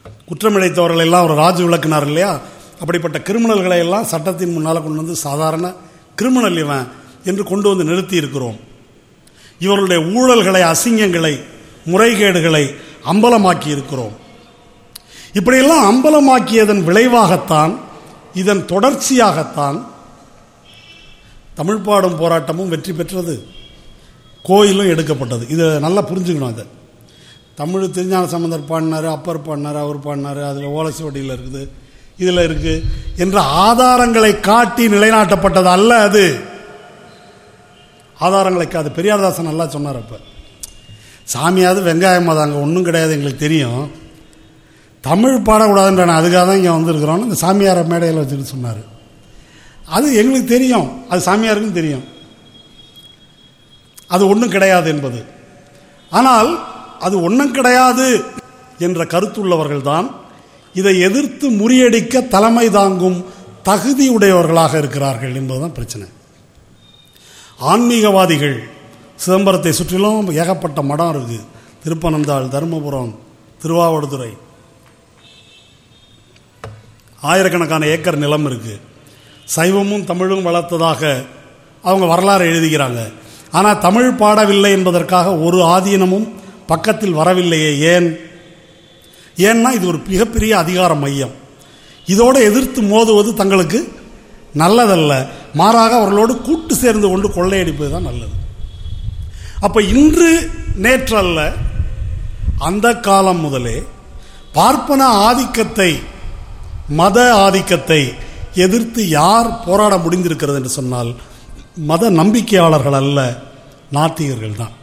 குற்றமிழைத்தவர்கள் எல்லாம் ஒரு ராஜு விளக்குனார் இல்லையா அப்படிப்பட்ட கிரிமினல்களை எல்லாம் சட்டத்தின் முன்னால் கொண்டு வந்து சாதாரண கிரிமினல் இவன் என்று கொண்டு வந்து நிறுத்தி இருக்கிறோம் இவர்களுடைய ஊழல்களை அசிங்கங்களை முறைகேடுகளை அம்பலமாக்கி இருக்கிறோம் இப்படியெல்லாம் அம்பலமாக்கியதன் விளைவாகத்தான் இதன் தொடர்ச்சியாகத்தான் தமிழ் பாடும் போராட்டமும் வெற்றி பெற்றது கோயிலும் எடுக்கப்பட்டது இதை நல்லா புரிஞ்சுக்கணும் அதை தமிழ் திருஞான சம்பந்தர் பாடினார் அப்பர் பாடினார் அவர் பாடினார் அதில் ஓலசுவடியில் இருக்குது இதில் இருக்குது என்ற ஆதாரங்களை காட்டி நிலைநாட்டப்பட்டது அல்ல அது ஆதாரங்களை அது பெரியார்தாசன் நல்லா சொன்னார் அப்போ சாமியாவது வெங்காயமாக தாங்க ஒன்றும் கிடையாது எங்களுக்கு தெரியும் தமிழ் பாடக்கூடாதுன்ற அதுக்காக தான் இங்கே வந்திருக்கிறோன்னு இந்த சாமியாரை மேடையில் வச்சுட்டு சொன்னார் அது எங்களுக்கு தெரியும் அது சாமியாருக்கும் தெரியும் அது ஒன்றும் கிடையாது என்பது ஆனால் அது ஒன்றும் கிடையாது என்ற கருத்துள்ளவர்கள் தான் இதை எதிர்த்து முறியடிக்க தலைமை தாங்கும் தகுதி உடையவர்களாக இருக்கிறார்கள் என்பதுதான் பிரச்சனை ஆன்மீகவாதிகள் சிதம்பரத்தை சுற்றிலும் ஏகப்பட்ட மடம் இருக்கு திருப்பனந்தாள் தருமபுரம் திருவாவடுதுறை ஆயிரக்கணக்கான ஏக்கர் நிலம் இருக்கு சைவமும் தமிழும் வளர்த்ததாக அவங்க வரலாறு எழுதுகிறாங்க ஆனால் தமிழ் பாடவில்லை என்பதற்காக ஒரு ஆதீனமும் பக்கத்தில் வரவில்லையே ஏன் ஏன்னா இது ஒரு மிகப்பெரிய அதிகார மையம் இதோடு எதிர்த்து மோதுவது தங்களுக்கு நல்லதல்ல மாறாக அவர்களோடு கூட்டு சேர்ந்து கொண்டு கொள்ளையடிப்பது தான் நல்லது அப்ப இன்று நேற்றல்ல அந்த காலம் முதலே பார்ப்பன ஆதிக்கத்தை மத ஆதிக்கத்தை எதிர்த்து யார் போராட முடிந்திருக்கிறது என்று சொன்னால் மத நம்பிக்கையாளர்கள் அல்ல நாத்திகர்கள் தான்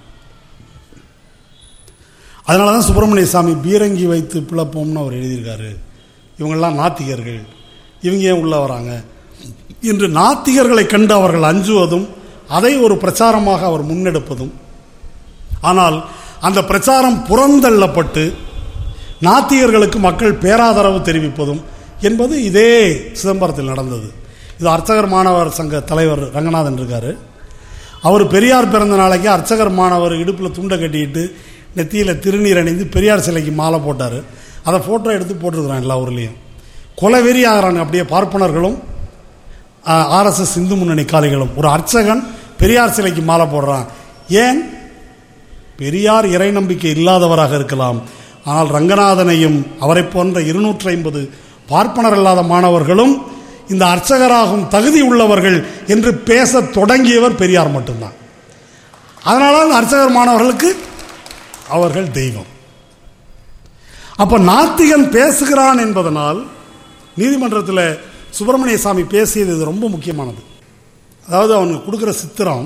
அதனால தான் சுப்பிரமணிய சாமி பீரங்கி வைத்து பிளப்போம்னு அவர் எழுதியிருக்காரு இவங்கெல்லாம் நாத்திகர்கள் இவங்க ஏன் உள்ள வராங்க இன்று நாத்திகர்களை கண்டு அவர்கள் அஞ்சுவதும் அதை ஒரு பிரச்சாரமாக அவர் முன்னெடுப்பதும் ஆனால் அந்த பிரச்சாரம் புறந்தள்ளப்பட்டு நாத்திகர்களுக்கு மக்கள் பேராதரவு தெரிவிப்பதும் என்பது இதே சிதம்பரத்தில் நடந்தது இது அர்ச்சகர் மாணவர் சங்க தலைவர் ரங்கநாதன் இருக்காரு அவர் பெரியார் பிறந்த நாளைக்கு அர்ச்சகர் மாணவர் இடுப்பில் துண்டை கட்டிட்டு நெத்தியில் திருநீர் அணிந்து பெரியார் சிலைக்கு மாலை போட்டார் அதை ஃபோட்டோ எடுத்து போட்டிருக்கிறான் எல்லா ஊர்லேயும் கொலவெறி ஆகிறாங்க அப்படியே பார்ப்பனர்களும் ஆர்எஸ்எஸ் இந்து முன்னணி காலிகளும் ஒரு அர்ச்சகன் பெரியார் சிலைக்கு மாலை போடுறான் ஏன் பெரியார் இறை நம்பிக்கை இல்லாதவராக இருக்கலாம் ஆனால் ரங்கநாதனையும் அவரை போன்ற இருநூற்றி ஐம்பது பார்ப்பனர் இல்லாத மாணவர்களும் இந்த அர்ச்சகராகும் தகுதி உள்ளவர்கள் என்று பேச தொடங்கியவர் பெரியார் மட்டும்தான் அதனால அந்த அர்ச்சகர் மாணவர்களுக்கு அவர்கள் தெய்வம் அப்ப நாத்திகன் பேசுகிறான் என்பதனால் நீதிமன்றத்தில் சுப்பிரமணிய சாமி பேசியது இது ரொம்ப முக்கியமானது அதாவது அவனுக்கு கொடுக்குற சித்திரம்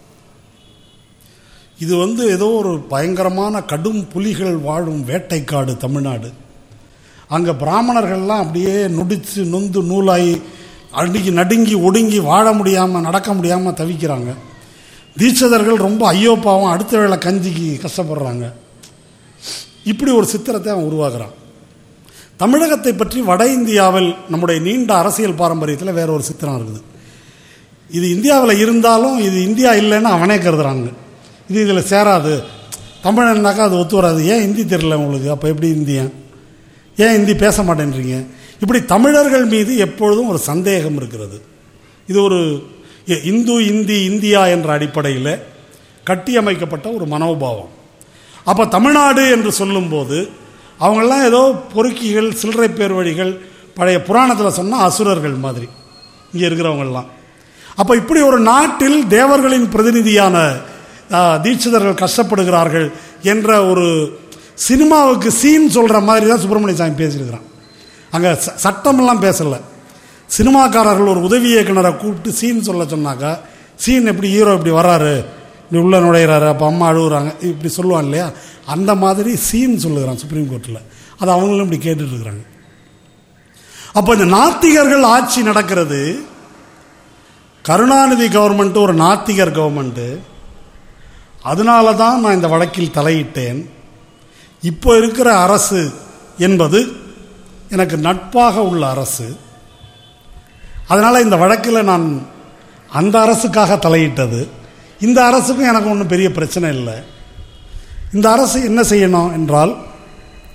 இது வந்து ஏதோ ஒரு பயங்கரமான கடும் புலிகள் வாழும் வேட்டைக்காடு தமிழ்நாடு அங்கே பிராமணர்கள்லாம் அப்படியே நொடிச்சு நொந்து நூலாகி அடுங்கி நடுங்கி ஒடுங்கி வாழ முடியாமல் நடக்க முடியாமல் தவிக்கிறாங்க தீட்சதர்கள் ரொம்ப ஐயோ பாவம் அடுத்த வேளை கஞ்சிக்கு கஷ்டப்படுறாங்க இப்படி ஒரு சித்திரத்தை அவன் உருவாக்குறான் தமிழகத்தை பற்றி வட இந்தியாவில் நம்முடைய நீண்ட அரசியல் பாரம்பரியத்தில் வேற ஒரு சித்திரம் இருக்குது இது இந்தியாவில் இருந்தாலும் இது இந்தியா இல்லைன்னு அவனே கருதுறாங்க இது இதில் சேராது தமிழன்னாக்கா அது ஒத்து வராது ஏன் ஹிந்தி தெரியல உங்களுக்கு அப்போ எப்படி இந்தியன் ஏன் ஹிந்தி பேச மாட்டேன்றீங்க இப்படி தமிழர்கள் மீது எப்பொழுதும் ஒரு சந்தேகம் இருக்கிறது இது ஒரு இந்து இந்தி இந்தியா என்ற அடிப்படையில் கட்டியமைக்கப்பட்ட ஒரு மனோபாவம் அப்போ தமிழ்நாடு என்று சொல்லும்போது அவங்கெல்லாம் ஏதோ பொறுக்கிகள் சில்லறை பேர் வழிகள் பழைய புராணத்தில் சொன்னால் அசுரர்கள் மாதிரி இங்கே இருக்கிறவங்கெல்லாம் அப்போ இப்படி ஒரு நாட்டில் தேவர்களின் பிரதிநிதியான தீட்சிதர்கள் கஷ்டப்படுகிறார்கள் என்ற ஒரு சினிமாவுக்கு சீன் சொல்கிற மாதிரி தான் சுப்பிரமணிய சாமி பேசியிருக்கிறான் அங்கே சட்டமெல்லாம் பேசலை சினிமாக்காரர்கள் ஒரு உதவி இயக்குனரை கூப்பிட்டு சீன் சொல்ல சொன்னாக்கா சீன் எப்படி ஹீரோ இப்படி வராரு இப்படி உள்ள நுழையிறாரு அப்போ அம்மா அழுகுறாங்க இப்படி சொல்லுவான் இல்லையா அந்த மாதிரி சீன் சொல்லுகிறான் சுப்ரீம் கோர்ட்டில் அது அவங்களும் இப்படி கேட்டுட்டு இருக்கிறாங்க அப்போ இந்த நாத்திகர்கள் ஆட்சி நடக்கிறது கருணாநிதி கவர்மெண்ட் ஒரு நாத்திகர் கவர்மெண்ட்டு அதனால தான் நான் இந்த வழக்கில் தலையிட்டேன் இப்போ இருக்கிற அரசு என்பது எனக்கு நட்பாக உள்ள அரசு அதனால் இந்த வழக்கில் நான் அந்த அரசுக்காக தலையிட்டது இந்த அரசுக்கும் எனக்கு ஒன்றும் பெரிய பிரச்சனை இல்லை இந்த அரசு என்ன செய்யணும் என்றால்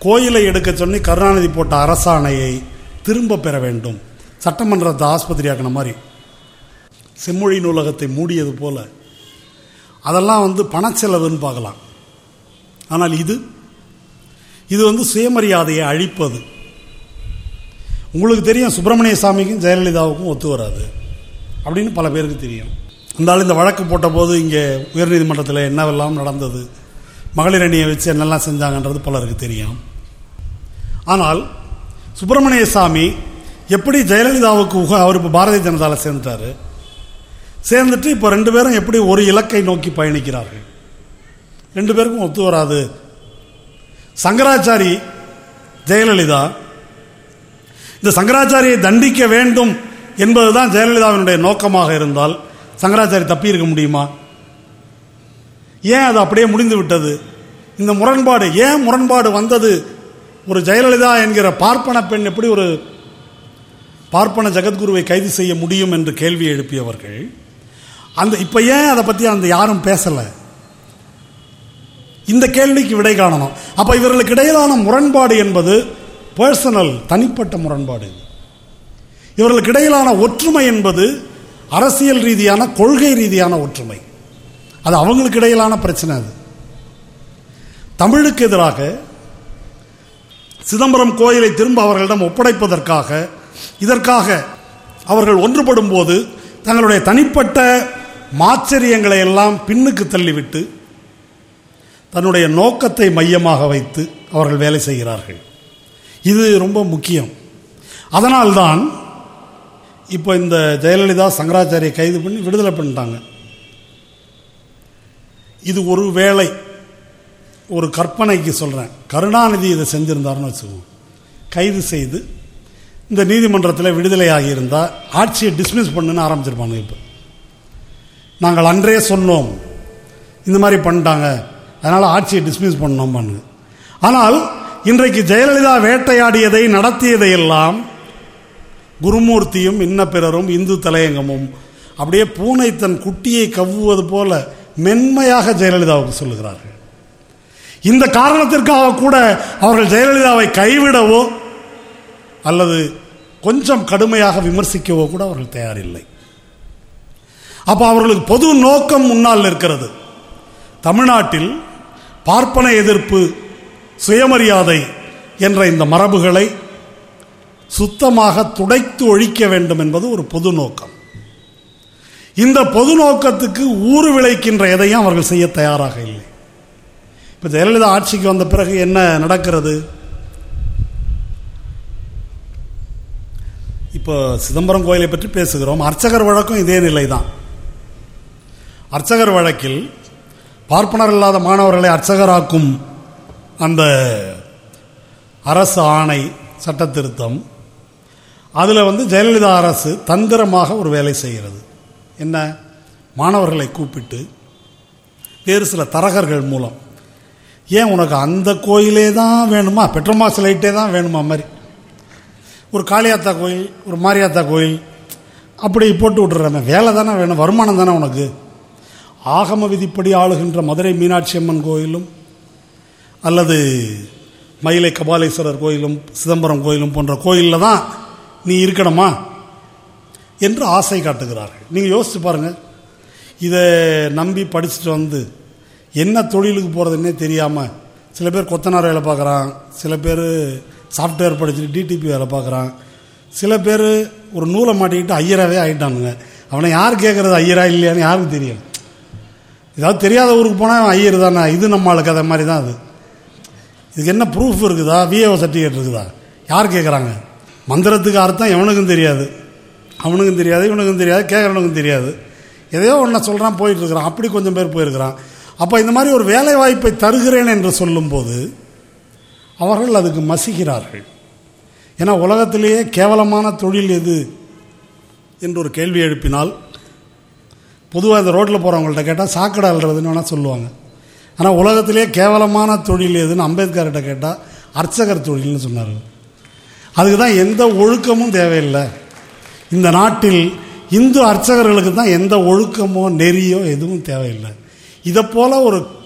கோயிலை எடுக்க சொல்லி கருணாநிதி போட்ட அரசாணையை திரும்ப பெற வேண்டும் சட்டமன்றத்தை ஆஸ்பத்திரியாக்கின மாதிரி செம்மொழி நூலகத்தை மூடியது போல அதெல்லாம் வந்து பணச்செலவுன்னு பார்க்கலாம் ஆனால் இது இது வந்து சுயமரியாதையை அழிப்பது உங்களுக்கு தெரியும் சுப்பிரமணிய சாமிக்கும் ஜெயலலிதாவுக்கும் ஒத்து வராது அப்படின்னு பல பேருக்கு தெரியும் இருந்தாலும் இந்த வழக்கு போட்டபோது இங்கே உயர்நீதிமன்றத்தில் என்னவெல்லாம் நடந்தது மகளிர் அணியை வச்சு என்னெல்லாம் செஞ்சாங்கன்றது பலருக்கு தெரியும் ஆனால் சுப்பிரமணிய சாமி எப்படி ஜெயலலிதாவுக்கு உக அவர் இப்போ பாரதிய ஜனதாவில் சேர்ந்துட்டாரு சேர்ந்துட்டு இப்போ ரெண்டு பேரும் எப்படி ஒரு இலக்கை நோக்கி பயணிக்கிறார்கள் ரெண்டு பேருக்கும் ஒத்து வராது சங்கராச்சாரி ஜெயலலிதா இந்த சங்கராச்சாரியை தண்டிக்க வேண்டும் என்பதுதான் ஜெயலலிதாவினுடைய நோக்கமாக இருந்தால் சங்கராச்சாரி தப்பி இருக்க முடியுமா ஏன் அது அப்படியே முடிந்து விட்டது இந்த முரண்பாடு ஏன் முரண்பாடு வந்தது ஒரு ஜெயலலிதா என்கிற பார்ப்பன பெண் எப்படி ஒரு பார்ப்பன ஜெகத்குருவை கைது செய்ய முடியும் என்று கேள்வி எழுப்பியவர்கள் அந்த இப்ப ஏன் அதை பத்தி அந்த யாரும் பேசல இந்த கேள்விக்கு விடை காணணும் அப்ப இவர்களுக்கு இடையிலான முரண்பாடு என்பது பர்சனல் தனிப்பட்ட முரண்பாடு இவர்களுக்கு இடையிலான ஒற்றுமை என்பது அரசியல் ரீதியான கொள்கை ரீதியான ஒற்றுமை அது அவங்களுக்கு இடையிலான பிரச்சனை அது தமிழுக்கு எதிராக சிதம்பரம் கோயிலை திரும்ப அவர்களிடம் ஒப்படைப்பதற்காக இதற்காக அவர்கள் ஒன்றுபடும் போது தங்களுடைய தனிப்பட்ட மாச்சரியங்களை எல்லாம் பின்னுக்கு தள்ளிவிட்டு தன்னுடைய நோக்கத்தை மையமாக வைத்து அவர்கள் வேலை செய்கிறார்கள் இது ரொம்ப முக்கியம் அதனால்தான் இப்போ இந்த ஜெயலலிதா சங்கராச்சாரியை கைது பண்ணி விடுதலை பண்ணிட்டாங்க இது ஒரு வேளை ஒரு கற்பனைக்கு சொல்கிறேன் கருணாநிதி இதை செஞ்சிருந்தாருன்னு வச்சுக்குவோம் கைது செய்து இந்த நீதிமன்றத்தில் விடுதலை ஆகியிருந்தால் ஆட்சியை டிஸ்மிஸ் பண்ணுன்னு ஆரம்பிச்சிருப்பாங்க இப்போ நாங்கள் அன்றே சொன்னோம் இந்த மாதிரி பண்ணிட்டாங்க அதனால் ஆட்சியை டிஸ்மிஸ் பண்ணோம் பண்ணுங்க ஆனால் இன்றைக்கு ஜெயலலிதா வேட்டையாடியதை நடத்தியதை எல்லாம் குருமூர்த்தியும் இன்ன பிறரும் இந்து தலையங்கமும் அப்படியே பூனை தன் குட்டியை கவ்வுவது போல மென்மையாக ஜெயலலிதாவுக்கு சொல்லுகிறார்கள் இந்த காரணத்திற்காக கூட அவர்கள் ஜெயலலிதாவை கைவிடவோ அல்லது கொஞ்சம் கடுமையாக விமர்சிக்கவோ கூட அவர்கள் தயாரில்லை அப்ப அவர்களுக்கு பொது நோக்கம் முன்னால் இருக்கிறது தமிழ்நாட்டில் பார்ப்பன எதிர்ப்பு சுயமரியாதை என்ற இந்த மரபுகளை சுத்தமாக துடைத்து ஒழிக்க வேண்டும் என்பது ஒரு பொது நோக்கம் இந்த பொது நோக்கத்துக்கு ஊறு விளைக்கின்ற எதையும் அவர்கள் செய்ய தயாராக இல்லை இப்போ ஜெயலலிதா ஆட்சிக்கு வந்த பிறகு என்ன நடக்கிறது இப்போ சிதம்பரம் கோயிலை பற்றி பேசுகிறோம் அர்ச்சகர் வழக்கம் இதே நிலை தான் அர்ச்சகர் வழக்கில் பார்ப்பனர் இல்லாத மாணவர்களை அர்ச்சகராக்கும் அந்த அரசு ஆணை சட்ட திருத்தம் அதில் வந்து ஜெயலலிதா அரசு தந்திரமாக ஒரு வேலை செய்கிறது என்ன மாணவர்களை கூப்பிட்டு வேறு சில தரகர்கள் மூலம் ஏன் உனக்கு அந்த கோயிலே தான் வேணுமா பெட்ரோமா சிலைட்டே தான் வேணுமா மாதிரி ஒரு காளியாத்தா கோயில் ஒரு மாரியாத்தா கோயில் அப்படி போட்டு விட்டுறாங்க வேலை தானே வேணும் வருமானம் தானே உனக்கு ஆகம விதிப்படி ஆளுகின்ற மதுரை மீனாட்சி அம்மன் கோயிலும் அல்லது மயிலை கபாலீஸ்வரர் கோயிலும் சிதம்பரம் கோயிலும் போன்ற கோயிலில் தான் நீ இருக்கணுமா என்று ஆசை காட்டுகிறார்கள் நீங்கள் யோசிச்சு பாருங்கள் இதை நம்பி படிச்சுட்டு வந்து என்ன தொழிலுக்கு போகிறதுன்னே தெரியாமல் சில பேர் கொத்தனார் வேலை பார்க்குறான் சில பேர் சாஃப்ட்வேர் படிச்சுட்டு டிடிபி வேலை பார்க்குறான் சில பேர் ஒரு நூலை மாட்டிக்கிட்டு ஐயராகவே ஆகிட்டானுங்க அவனை யார் கேட்குறது ஐயரா இல்லையான்னு யாருக்கும் தெரியும் ஏதாவது தெரியாத ஊருக்கு போனால் ஐயர் தானே இது நம்ம ஆளுக்கு அதை மாதிரி தான் அது இதுக்கு என்ன ப்ரூஃப் இருக்குதா விஏஓ சர்டிஃபிகேட் இருக்குதா யார் கேட்குறாங்க மந்திரத்துக்கு அர்த்தம் எவனுக்கும் தெரியாது அவனுக்கும் தெரியாது இவனுக்கும் தெரியாது கேட்குறவனுக்கும் தெரியாது எதையோ ஒன்றை சொல்கிறான் போயிட்டு இருக்கிறான் அப்படி கொஞ்சம் பேர் போயிருக்கிறான் அப்போ இந்த மாதிரி ஒரு வேலை வாய்ப்பை தருகிறேன் என்று சொல்லும்போது அவர்கள் அதுக்கு மசிக்கிறார்கள் ஏன்னா உலகத்திலேயே கேவலமான தொழில் எது என்று ஒரு கேள்வி எழுப்பினால் பொதுவாக இந்த ரோட்டில் போகிறவங்கள்ட்ட கேட்டால் சாக்கடை அல்றதுன்னு வேணால் சொல்லுவாங்க ஆனால் உலகத்திலே கேவலமான தொழில் எதுன்னு அம்பேத்கர்கிட்ட கேட்டால் அர்ச்சகர் தொழில்னு சொன்னார் அதுக்கு தான் எந்த ஒழுக்கமும் தேவையில்லை இந்த நாட்டில் இந்து அர்ச்சகர்களுக்கு தான் எந்த ஒழுக்கமோ நெறியோ எதுவும் தேவையில்லை இதை போல ஒரு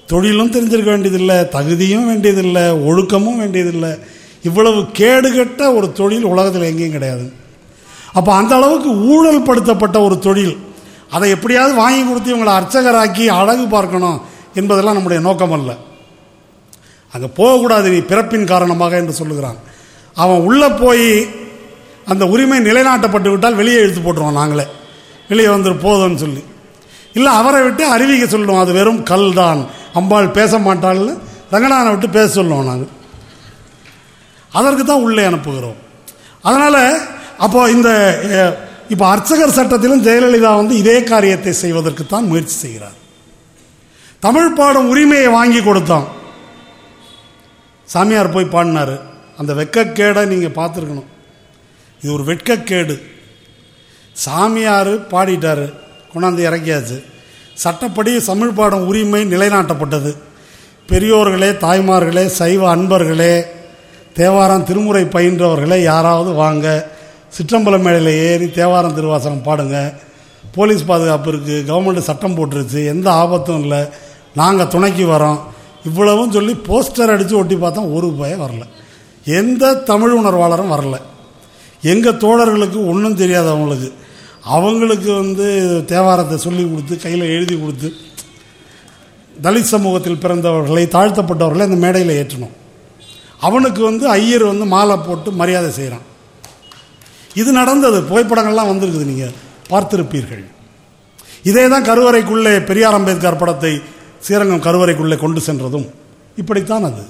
தொழிலும் தெரிஞ்சிருக்க வேண்டியதில்லை தகுதியும் வேண்டியதில்லை ஒழுக்கமும் வேண்டியதில்லை இவ்வளவு கேடுகட்ட ஒரு தொழில் உலகத்தில் எங்கேயும் கிடையாது அப்போ அந்த அளவுக்கு ஊழல் படுத்தப்பட்ட ஒரு தொழில் அதை எப்படியாவது வாங்கி கொடுத்து இவங்களை அர்ச்சகராக்கி அழகு பார்க்கணும் என்பதெல்லாம் நம்முடைய நோக்கம் அல்ல அங்கே போகக்கூடாது நீ பிறப்பின் காரணமாக என்று சொல்லுகிறான் அவன் உள்ளே போய் அந்த உரிமை நிலைநாட்டப்பட்டு விட்டால் வெளியே இழுத்து போட்டுருவோம் நாங்களே வெளியே வந்துரு போதும்னு சொல்லி இல்லை அவரை விட்டு அறிவிக்க சொல்லுவோம் அது வெறும் கல் தான் அம்பாள் பேச மாட்டாள்னு ரங்கநாதனை விட்டு பேச சொல்லுவோம் நாங்கள் அதற்கு தான் உள்ளே அனுப்புகிறோம் அதனால் அப்போ இந்த அஹ், இப்போ அர்ச்சகர் சட்டத்திலும் ஜெயலலிதா வந்து இதே காரியத்தை செய்வதற்கு தான் முயற்சி செய்கிறார் தமிழ் பாடும் உரிமையை வாங்கி கொடுத்தான் சாமியார் போய் பாடினாரு அந்த வெட்கக்கேடை நீங்கள் பார்த்துருக்கணும் இது ஒரு வெட்கக்கேடு சாமியார் பாடிட்டாரு கொண்டாந்து இறக்கியாச்சு சட்டப்படி தமிழ் பாடும் உரிமை நிலைநாட்டப்பட்டது பெரியோர்களே தாய்மார்களே சைவ அன்பர்களே தேவாரம் திருமுறை பயின்றவர்களே யாராவது வாங்க சிற்றம்பலம் மேடையில் ஏறி தேவாரம் திருவாசகம் பாடுங்க போலீஸ் பாதுகாப்பு இருக்குது கவர்மெண்ட் சட்டம் போட்டுருச்சு எந்த ஆபத்தும் இல்லை நாங்கள் துணைக்கு வரோம் இவ்வளவும் சொல்லி போஸ்டர் அடித்து ஒட்டி பார்த்தோம் ஒரு பயம் வரல எந்த தமிழ் உணர்வாளரும் வரல எங்கள் தோழர்களுக்கு ஒன்றும் தெரியாது அவங்களுக்கு அவங்களுக்கு வந்து தேவாரத்தை சொல்லி கொடுத்து கையில் எழுதி கொடுத்து தலித் சமூகத்தில் பிறந்தவர்களை தாழ்த்தப்பட்டவர்களை அந்த மேடையில் ஏற்றணும் அவனுக்கு வந்து ஐயர் வந்து மாலை போட்டு மரியாதை செய்கிறான் இது நடந்தது புகைப்படங்கள்லாம் வந்திருக்குது நீங்கள் பார்த்திருப்பீர்கள் இதே தான் கருவறைக்குள்ளே பெரியார் அம்பேத்கர் படத்தை ஸ்ரீரங்கம் கருவறைக்குள்ளே கொண்டு சென்றதும் இப்படித்தான் அது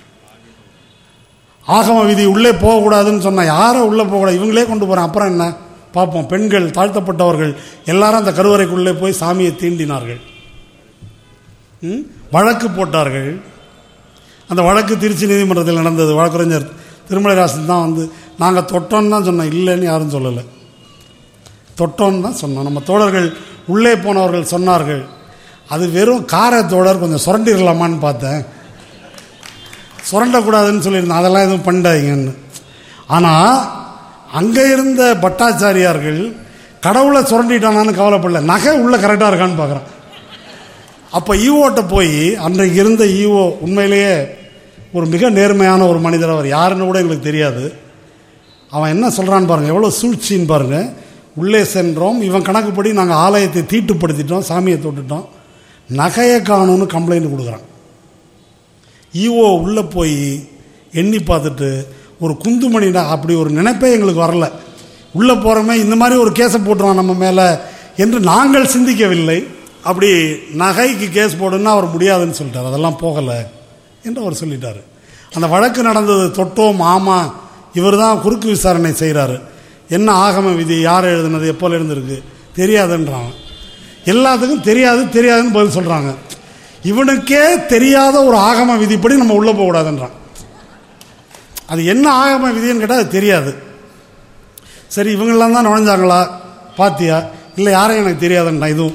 ஆகம விதி உள்ளே போகக்கூடாதுன்னு சொன்னா யாரை உள்ளே போகக்கூடாது இவங்களே கொண்டு போகிறேன் அப்புறம் என்ன பார்ப்போம் பெண்கள் தாழ்த்தப்பட்டவர்கள் எல்லாரும் அந்த கருவறைக்குள்ளே போய் சாமியை தீண்டினார்கள் ம்? வழக்கு போட்டார்கள் அந்த வழக்கு திருச்சி நீதிமன்றத்தில் நடந்தது வழக்கறிஞர் திருமலைராசன் தான் வந்து நாங்கள் தொட்டோன்னு தான் சொன்னோம் இல்லைன்னு யாரும் சொல்லலை தொட்டோன்னு தான் சொன்னோம் நம்ம தோழர்கள் உள்ளே போனவர்கள் சொன்னார்கள் அது வெறும் காரை தோழர் கொஞ்சம் சுரண்டிடலாமான்னு பார்த்தேன் சுரண்டக்கூடாதுன்னு சொல்லியிருந்தேன் அதெல்லாம் எதுவும் பண்ணாதீங்கன்னு ஆனால் அங்கே இருந்த பட்டாச்சாரியார்கள் கடவுளை சுரண்டிட்டானான்னு கவலைப்படல நகை உள்ள கரெக்டாக இருக்கான்னு பார்க்குறான் அப்போ ஈவோட்ட போய் அன்றைக்கு இருந்த ஈவோ உண்மையிலேயே ஒரு மிக நேர்மையான ஒரு மனிதர் அவர் யாருன்னு கூட எங்களுக்கு தெரியாது அவன் என்ன சொல்கிறான்னு பாருங்கள் எவ்வளோ சூழ்ச்சின்னு பாருங்கள் உள்ளே சென்றோம் இவன் கணக்குப்படி நாங்கள் ஆலயத்தை தீட்டுப்படுத்திட்டோம் சாமியை தொட்டுட்டோம் நகையை காணும்னு கம்ப்ளைண்ட் கொடுக்குறான் ஈஓ உள்ளே போய் எண்ணி பார்த்துட்டு ஒரு குந்துமணிடா அப்படி ஒரு நினைப்பே எங்களுக்கு வரல உள்ளே போகிறோமே இந்த மாதிரி ஒரு கேஸை போட்டுருவான் நம்ம மேலே என்று நாங்கள் சிந்திக்கவில்லை அப்படி நகைக்கு கேஸ் போடுன்னா அவர் முடியாதுன்னு சொல்லிட்டார் அதெல்லாம் போகலை என்று அவர் சொல்லிட்டார் அந்த வழக்கு நடந்தது தொட்டோம் ஆமா இவர் தான் குறுக்கு விசாரணை செய்கிறாரு என்ன ஆகம விதி யார் எழுதுனது எப்போல இருந்திருக்கு தெரியாதுன்றான் எல்லாத்துக்கும் தெரியாது தெரியாதுன்னு பதில் சொல்கிறாங்க இவனுக்கே தெரியாத ஒரு ஆகம விதிப்படி நம்ம உள்ளே போகக்கூடாதுன்றான் அது என்ன ஆகம விதின்னு கேட்டால் அது தெரியாது சரி இவங்கெல்லாம் தான் நுழைஞ்சாங்களா பாத்தியா இல்லை யாரையும் எனக்கு தெரியாதுன்றான் இதுவும்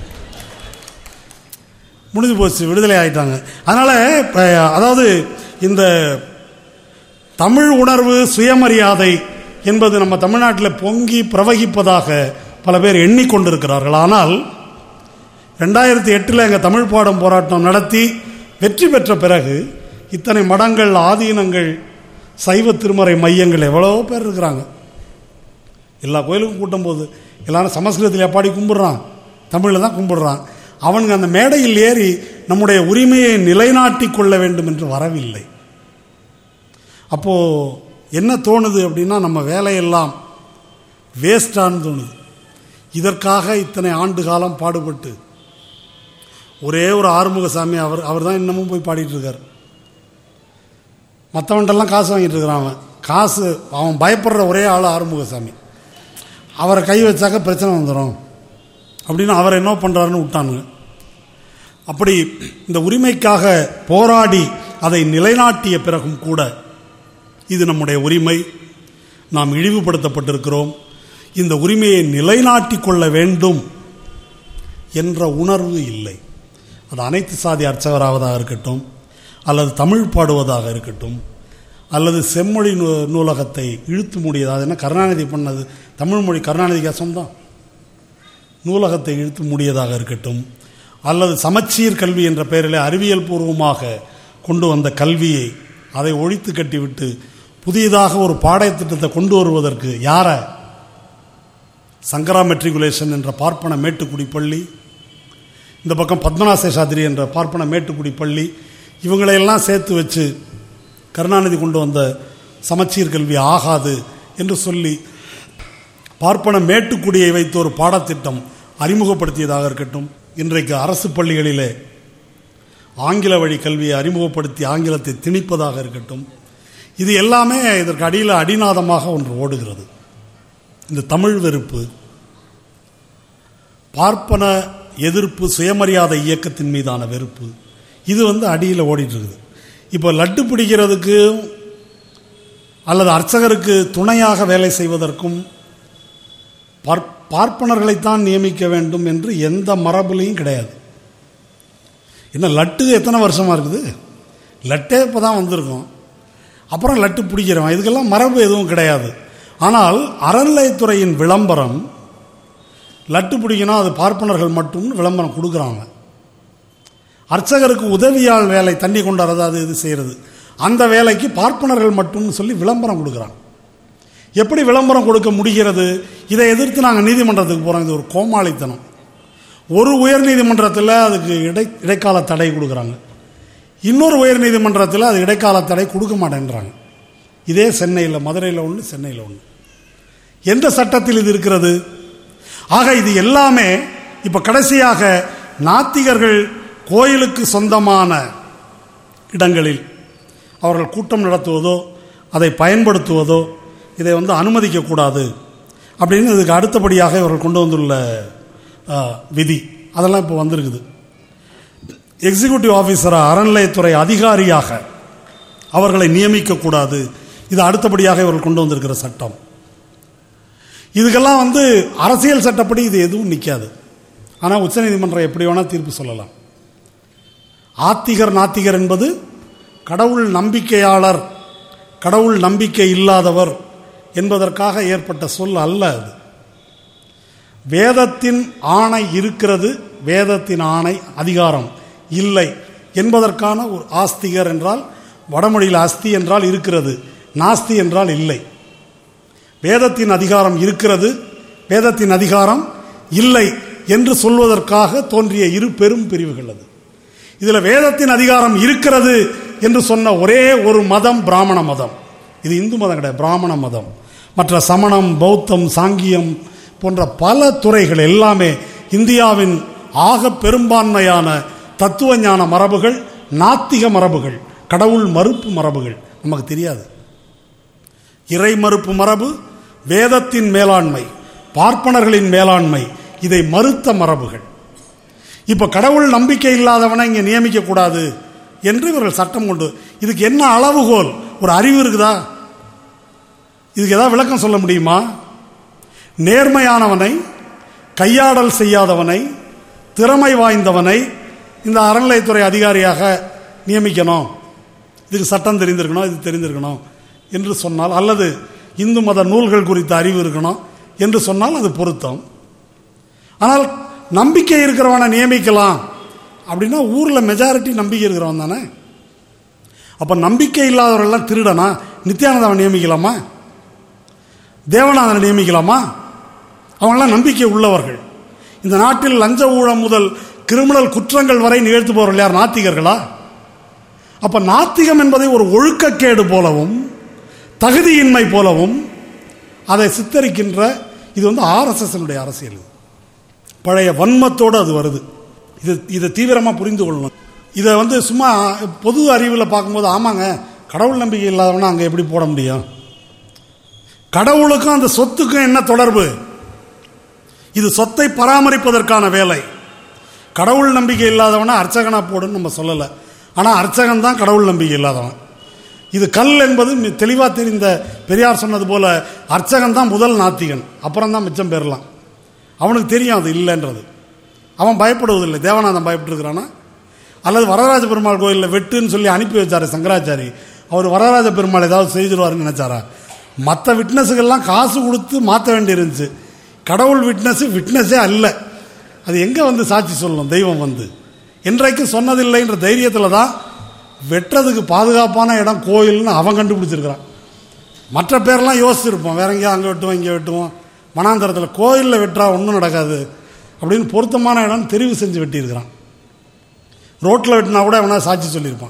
முடிஞ்சு போச்சு விடுதலை ஆயிட்டாங்க அதனால் இப்போ அதாவது இந்த தமிழ் உணர்வு சுயமரியாதை என்பது நம்ம தமிழ்நாட்டில் பொங்கி பிரவகிப்பதாக பல பேர் எண்ணிக்கொண்டிருக்கிறார்கள் ஆனால் ரெண்டாயிரத்தி எட்டில் எங்கள் தமிழ் பாடம் போராட்டம் நடத்தி வெற்றி பெற்ற பிறகு இத்தனை மடங்கள் ஆதீனங்கள் சைவ திருமறை மையங்கள் எவ்வளவோ பேர் இருக்கிறாங்க எல்லா கோயிலுக்கும் கூட்டும் போது எல்லாரும் சமஸ்கிருதத்தில் பாடி கும்பிடுறான் தமிழில் தான் கும்பிடுறான் அவனுங்க அந்த மேடையில் ஏறி நம்முடைய உரிமையை நிலைநாட்டி கொள்ள வேண்டும் என்று வரவில்லை அப்போ என்ன தோணுது அப்படின்னா நம்ம வேலையெல்லாம் வேஸ்டான்னு தோணுது இதற்காக இத்தனை ஆண்டு காலம் பாடுபட்டு ஒரே ஒரு ஆறுமுகசாமி அவர் அவர் தான் இன்னமும் போய் பாடிட்டு இருக்கார் மற்றவன்ட்டெல்லாம் காசு வாங்கிட்டு இருக்கிறான் அவன் காசு அவன் பயப்படுற ஒரே ஆள் ஆறுமுகசாமி அவரை கை வச்சாக்க பிரச்சனை வந்துடும் அப்படின்னு அவர் என்ன பண்ணுறாருன்னு விட்டானுங்க அப்படி இந்த உரிமைக்காக போராடி அதை நிலைநாட்டிய பிறகும் கூட இது நம்முடைய உரிமை நாம் இழிவுபடுத்தப்பட்டிருக்கிறோம் இந்த உரிமையை நிலைநாட்டி கொள்ள வேண்டும் என்ற உணர்வு இல்லை அது அனைத்து சாதி அர்ச்சகராவதாக இருக்கட்டும் அல்லது தமிழ் பாடுவதாக இருக்கட்டும் அல்லது செம்மொழி நூ நூலகத்தை இழுத்து மூடியது என்ன கருணாநிதி பண்ணது தமிழ் மொழி கருணாநிதிக்கு சொந்தம் நூலகத்தை இழுத்து மூடியதாக இருக்கட்டும் அல்லது சமச்சீர் கல்வி என்ற பெயரில் அறிவியல் பூர்வமாக கொண்டு வந்த கல்வியை அதை ஒழித்து கட்டிவிட்டு புதியதாக ஒரு பாடத்திட்டத்தை கொண்டு வருவதற்கு யார சங்கரா மெட்ரிகுலேஷன் என்ற பார்ப்பன மேட்டுக்குடி பள்ளி இந்த பக்கம் பத்மநாச சேஷாதிரி என்ற பார்ப்பன மேட்டுக்குடி பள்ளி இவங்களையெல்லாம் சேர்த்து வச்சு கருணாநிதி கொண்டு வந்த சமச்சீர் கல்வி ஆகாது என்று சொல்லி பார்ப்பன மேட்டுக்குடியை வைத்து ஒரு பாடத்திட்டம் அறிமுகப்படுத்தியதாக இருக்கட்டும் இன்றைக்கு அரசு பள்ளிகளிலே ஆங்கில வழி கல்வியை அறிமுகப்படுத்தி ஆங்கிலத்தை திணிப்பதாக இருக்கட்டும் இது எல்லாமே இதற்கு அடியில் அடிநாதமாக ஒன்று ஓடுகிறது இந்த தமிழ் வெறுப்பு பார்ப்பன எதிர்ப்பு சுயமரியாதை இயக்கத்தின் மீதான வெறுப்பு இது வந்து அடியில் ஓடிட்டு இருக்குது இப்போ லட்டு பிடிக்கிறதுக்கு அல்லது அர்ச்சகருக்கு துணையாக வேலை செய்வதற்கும் பார்ப் பார்ப்பனர்களைத்தான் நியமிக்க வேண்டும் என்று எந்த மரபுலையும் கிடையாது என்ன லட்டு எத்தனை வருஷமாக இருக்குது லட்டே இப்போ தான் வந்திருக்கோம் அப்புறம் லட்டு பிடிக்கிறோம் இதுக்கெல்லாம் மரபு எதுவும் கிடையாது ஆனால் அறநிலையத்துறையின் விளம்பரம் லட்டு பிடிக்கணும் அது பார்ப்பனர்கள் மட்டும் விளம்பரம் கொடுக்குறாங்க அர்ச்சகருக்கு உதவியால் வேலை தண்ணி கொண்டாடுறது அது இது செய்கிறது அந்த வேலைக்கு பார்ப்பனர்கள் மட்டும்னு சொல்லி விளம்பரம் கொடுக்குறாங்க எப்படி விளம்பரம் கொடுக்க முடிகிறது இதை எதிர்த்து நாங்கள் நீதிமன்றத்துக்கு போகிறோம் இது ஒரு கோமாளித்தனம் ஒரு உயர் நீதிமன்றத்தில் அதுக்கு இடை இடைக்கால தடை கொடுக்குறாங்க இன்னொரு உயர் நீதிமன்றத்தில் அது இடைக்கால தடை கொடுக்க மாட்டேன்றாங்க இதே சென்னையில் மதுரையில் ஒன்று சென்னையில் ஒன்று எந்த சட்டத்தில் இது இருக்கிறது ஆக இது எல்லாமே இப்போ கடைசியாக நாத்திகர்கள் கோயிலுக்கு சொந்தமான இடங்களில் அவர்கள் கூட்டம் நடத்துவதோ அதை பயன்படுத்துவதோ இதை வந்து அனுமதிக்கக்கூடாது அப்படின்னு இதுக்கு அடுத்தபடியாக இவர்கள் கொண்டு வந்துள்ள ஆ, விதி அதெல்லாம் இப்போ வந்திருக்குது எக்ஸிக்யூட்டிவ் ஆஃபீஸராக அறநிலையத்துறை அதிகாரியாக அவர்களை நியமிக்கக்கூடாது இது அடுத்தபடியாக இவர்கள் கொண்டு வந்திருக்கிற சட்டம் இதுக்கெல்லாம் வந்து அரசியல் சட்டப்படி இது எதுவும் நிற்காது ஆனால் உச்சநீதிமன்றம் எப்படி வேணால் தீர்ப்பு சொல்லலாம் ஆத்திகர் நாத்திகர் என்பது கடவுள் நம்பிக்கையாளர் கடவுள் நம்பிக்கை இல்லாதவர் என்பதற்காக ஏற்பட்ட சொல் அல்ல அது வேதத்தின் ஆணை இருக்கிறது வேதத்தின் ஆணை அதிகாரம் இல்லை என்பதற்கான ஒரு ஆஸ்திகர் என்றால் வடமொழியில் அஸ்தி என்றால் இருக்கிறது நாஸ்தி என்றால் இல்லை வேதத்தின் அதிகாரம் இருக்கிறது வேதத்தின் அதிகாரம் இல்லை என்று சொல்வதற்காக தோன்றிய இரு பெரும் பிரிவுகள் அது இதுல வேதத்தின் அதிகாரம் இருக்கிறது என்று சொன்ன ஒரே ஒரு மதம் பிராமண மதம் இது இந்து மதம் கிடையாது பிராமண மதம் மற்ற சமணம் பௌத்தம் சாங்கியம் போன்ற பல துறைகள் எல்லாமே இந்தியாவின் ஆக பெரும்பான்மையான தத்துவ ஞான மரபுகள் நாத்திக மரபுகள் கடவுள் மறுப்பு மரபுகள் நமக்கு தெரியாது இறை மறுப்பு மரபு வேதத்தின் மேலாண்மை பார்ப்பனர்களின் மேலாண்மை இதை மறுத்த மரபுகள் இப்ப கடவுள் நம்பிக்கை இல்லாதவனை இங்க நியமிக்க கூடாது என்று இவர்கள் சட்டம் கொண்டு இதுக்கு என்ன அளவுகோல் ஒரு அறிவு இருக்குதா இதுக்கு ஏதாவது விளக்கம் சொல்ல முடியுமா நேர்மையானவனை கையாடல் செய்யாதவனை திறமை வாய்ந்தவனை இந்த அறநிலையத்துறை அதிகாரியாக நியமிக்கணும் இதுக்கு சட்டம் தெரிந்திருக்கணும் இது தெரிந்திருக்கணும் என்று சொன்னால் அல்லது இந்து மத நூல்கள் குறித்த அறிவு இருக்கணும் என்று சொன்னால் அது பொருத்தம் ஆனால் நம்பிக்கை இருக்கிறவனை நியமிக்கலாம் அப்படின்னா ஊரில் மெஜாரிட்டி நம்பிக்கை இருக்கிறவன் தானே அப்போ நம்பிக்கை இல்லாதவர்கள்லாம் திருடனா நித்யானந்தாவை நியமிக்கலாமா தேவநாதனை நியமிக்கலாமா அவங்களாம் நம்பிக்கை உள்ளவர்கள் இந்த நாட்டில் லஞ்ச ஊழல் முதல் கிரிமினல் குற்றங்கள் வரை நிகழ்த்துபவர்கள் யார் நாத்திகர்களா அப்ப நாத்திகம் என்பதை ஒரு ஒழுக்கக்கேடு போலவும் தகுதியின்மை போலவும் அதை சித்தரிக்கின்ற இது வந்து ஆர்எஸ்எஸ் அரசியல் இது. பழைய வன்மத்தோடு அது வருது இது இதை தீவிரமாக புரிந்து கொள்ளணும் இதை வந்து சும்மா பொது அறிவில் பார்க்கும்போது ஆமாங்க கடவுள் நம்பிக்கை இல்லாதவனா அங்கே எப்படி போட முடியும் கடவுளுக்கும் அந்த சொத்துக்கும் என்ன தொடர்பு இது சொத்தை பராமரிப்பதற்கான வேலை கடவுள் நம்பிக்கை இல்லாதவனை அர்ச்சகனா போடுன்னு நம்ம சொல்லலை ஆனால் அர்ச்சகன் தான் கடவுள் நம்பிக்கை இல்லாதவன் இது கல் என்பது மி- தெளிவா தெரிந்த பெரியார் சொன்னது போல அர்ச்சகன் தான் முதல் நாத்திகன் அப்புறம் தான் மிச்சம் பெறலாம் அவனுக்கு தெரியும் அது இல்லைன்றது அவன் பயப்படுவதில்லை தேவநாதன் பயப்பட்டுருக்கிறானா அல்லது வரதராஜ பெருமாள் கோயிலில் வெட்டுன்னு சொல்லி அனுப்பி வச்சாரு சங்கராச்சாரி அவர் வரதராஜ பெருமாள் ஏதாவது செய்திருவாருன்னு நினைச்சாரா மற்ற விட்னஸுக்கெல்லாம் காசு கொடுத்து மாற்ற வேண்டியிருந்துச்சு கடவுள் விட்னஸ் விட்னஸே அல்ல அது எங்கே வந்து சாட்சி சொல்லணும் தெய்வம் வந்து என்றைக்கும் சொன்னதில்லைன்ற தைரியத்தில் தான் வெட்டுறதுக்கு பாதுகாப்பான இடம் கோயில்னு அவன் கண்டுபிடிச்சிருக்கிறான் மற்ற பேர்லாம் யோசிச்சிருப்போம் வேற எங்கேயா அங்கே வெட்டுவோம் இங்கே வெட்டுவோம் மனாந்தரத்தில் கோயிலில் வெட்டுறா ஒன்றும் நடக்காது அப்படின்னு பொருத்தமான இடம் தெரிவு செஞ்சு வெட்டியிருக்கிறான் ரோட்டில் வெட்டினா கூட அவனா சாட்சி சொல்லியிருப்பான்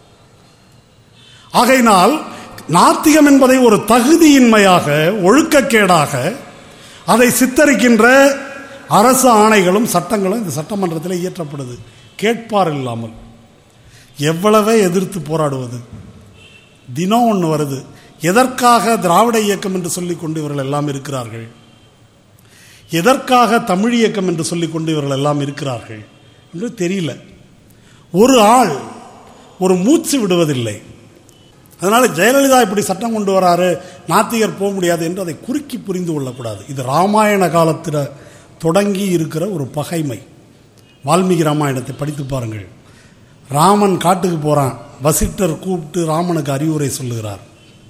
ஆகையினால் நாத்திகம் என்பதை ஒரு தகுதியின்மையாக ஒழுக்கக்கேடாக அதை சித்தரிக்கின்ற அரசு ஆணைகளும் சட்டங்களும் இந்த சட்டமன்றத்தில் இயற்றப்படுது கேட்பார் இல்லாமல் எவ்வளவே எதிர்த்து போராடுவது தினம் ஒன்று வருது எதற்காக திராவிட இயக்கம் என்று சொல்லிக்கொண்டு இவர்கள் எல்லாம் இருக்கிறார்கள் எதற்காக தமிழ் இயக்கம் என்று சொல்லிக்கொண்டு இவர்கள் எல்லாம் இருக்கிறார்கள் என்று தெரியல ஒரு ஆள் ஒரு மூச்சு விடுவதில்லை அதனால ஜெயலலிதா இப்படி சட்டம் கொண்டு வராரு நாத்திகர் போக முடியாது என்று அதை குறுக்கி புரிந்து கொள்ளக்கூடாது இது ராமாயண காலத்தில் தொடங்கி இருக்கிற ஒரு பகைமை வால்மீகி ராமாயணத்தை படித்து பாருங்கள் ராமன் காட்டுக்கு போறான் வசிட்டர் கூப்பிட்டு ராமனுக்கு அறிவுரை சொல்லுகிறார்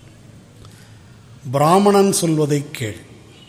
பிராமணன் சொல்வதை கேள்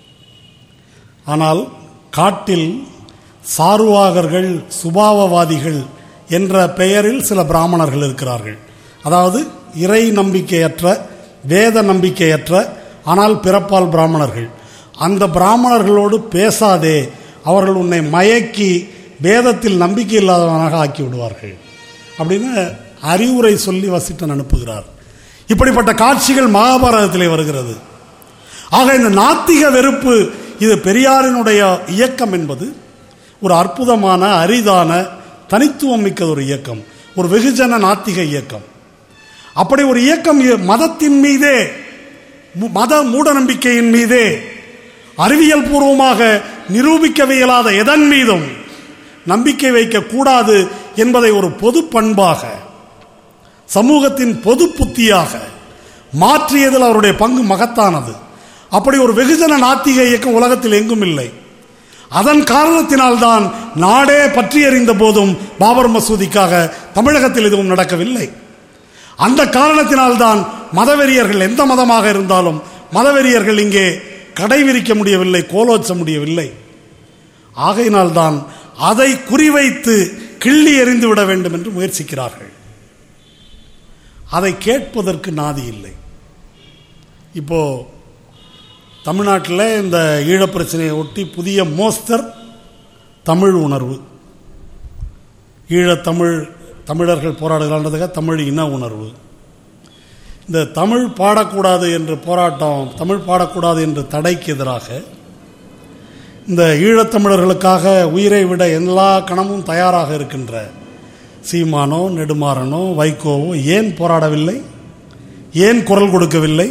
ஆனால் காட்டில் சாருவாகர்கள் சுபாவவாதிகள் என்ற பெயரில் சில பிராமணர்கள் இருக்கிறார்கள் அதாவது இறை நம்பிக்கையற்ற வேத நம்பிக்கையற்ற ஆனால் பிறப்பால் பிராமணர்கள் அந்த பிராமணர்களோடு பேசாதே அவர்கள் உன்னை மயக்கி வேதத்தில் நம்பிக்கை இல்லாதவனாக ஆக்கி விடுவார்கள் அப்படின்னு அறிவுரை சொல்லி வசிட்டன் அனுப்புகிறார் இப்படிப்பட்ட காட்சிகள் மகாபாரதத்திலே வருகிறது ஆக இந்த நாத்திக வெறுப்பு இது பெரியாரினுடைய இயக்கம் என்பது ஒரு அற்புதமான அரிதான தனித்துவம் மிக்க ஒரு இயக்கம் ஒரு வெகுஜன நாத்திக இயக்கம் அப்படி ஒரு இயக்கம் இ- மதத்தின் மீதே மு- மத மூட நம்பிக்கையின் மீதே அறிவியல் பூர்வமாக நிரூபிக்கவியலாத எதன் மீதும் நம்பிக்கை வைக்க கூடாது என்பதை ஒரு பொது பண்பாக சமூகத்தின் பொது புத்தியாக மாற்றியதில் அவருடைய பங்கு மகத்தானது அப்படி ஒரு வெகுஜன நாத்திக இயக்கம் உலகத்தில் எங்கும் இல்லை அதன் காரணத்தினால்தான் நாடே பற்றி எறிந்த போதும் பாபர் மசூதிக்காக தமிழகத்தில் எதுவும் நடக்கவில்லை அந்த காரணத்தினால்தான் மதவெறியர்கள் எந்த மதமாக இருந்தாலும் மதவெறியர்கள் இங்கே கடை விரிக்க முடியவில்லை கோலோச்ச முடியவில்லை ஆகையினால்தான் அதை குறிவைத்து கிள்ளி எறிந்து விட வேண்டும் என்று முயற்சிக்கிறார்கள் அதை கேட்பதற்கு நாதி இல்லை இப்போ தமிழ்நாட்டில் இந்த ஈழப் பிரச்சனையை ஒட்டி புதிய மோஸ்தர் தமிழ் உணர்வு ஈழத்தமிழ் தமிழர்கள் போராடுகிறான்றதுக்காக தமிழ் இன உணர்வு இந்த தமிழ் பாடக்கூடாது என்று போராட்டம் தமிழ் பாடக்கூடாது என்று தடைக்கு எதிராக இந்த ஈழத்தமிழர்களுக்காக உயிரை விட எல்லா கணமும் தயாராக இருக்கின்ற சீமானோ நெடுமாறனோ வைகோவோ ஏன் போராடவில்லை ஏன் குரல் கொடுக்கவில்லை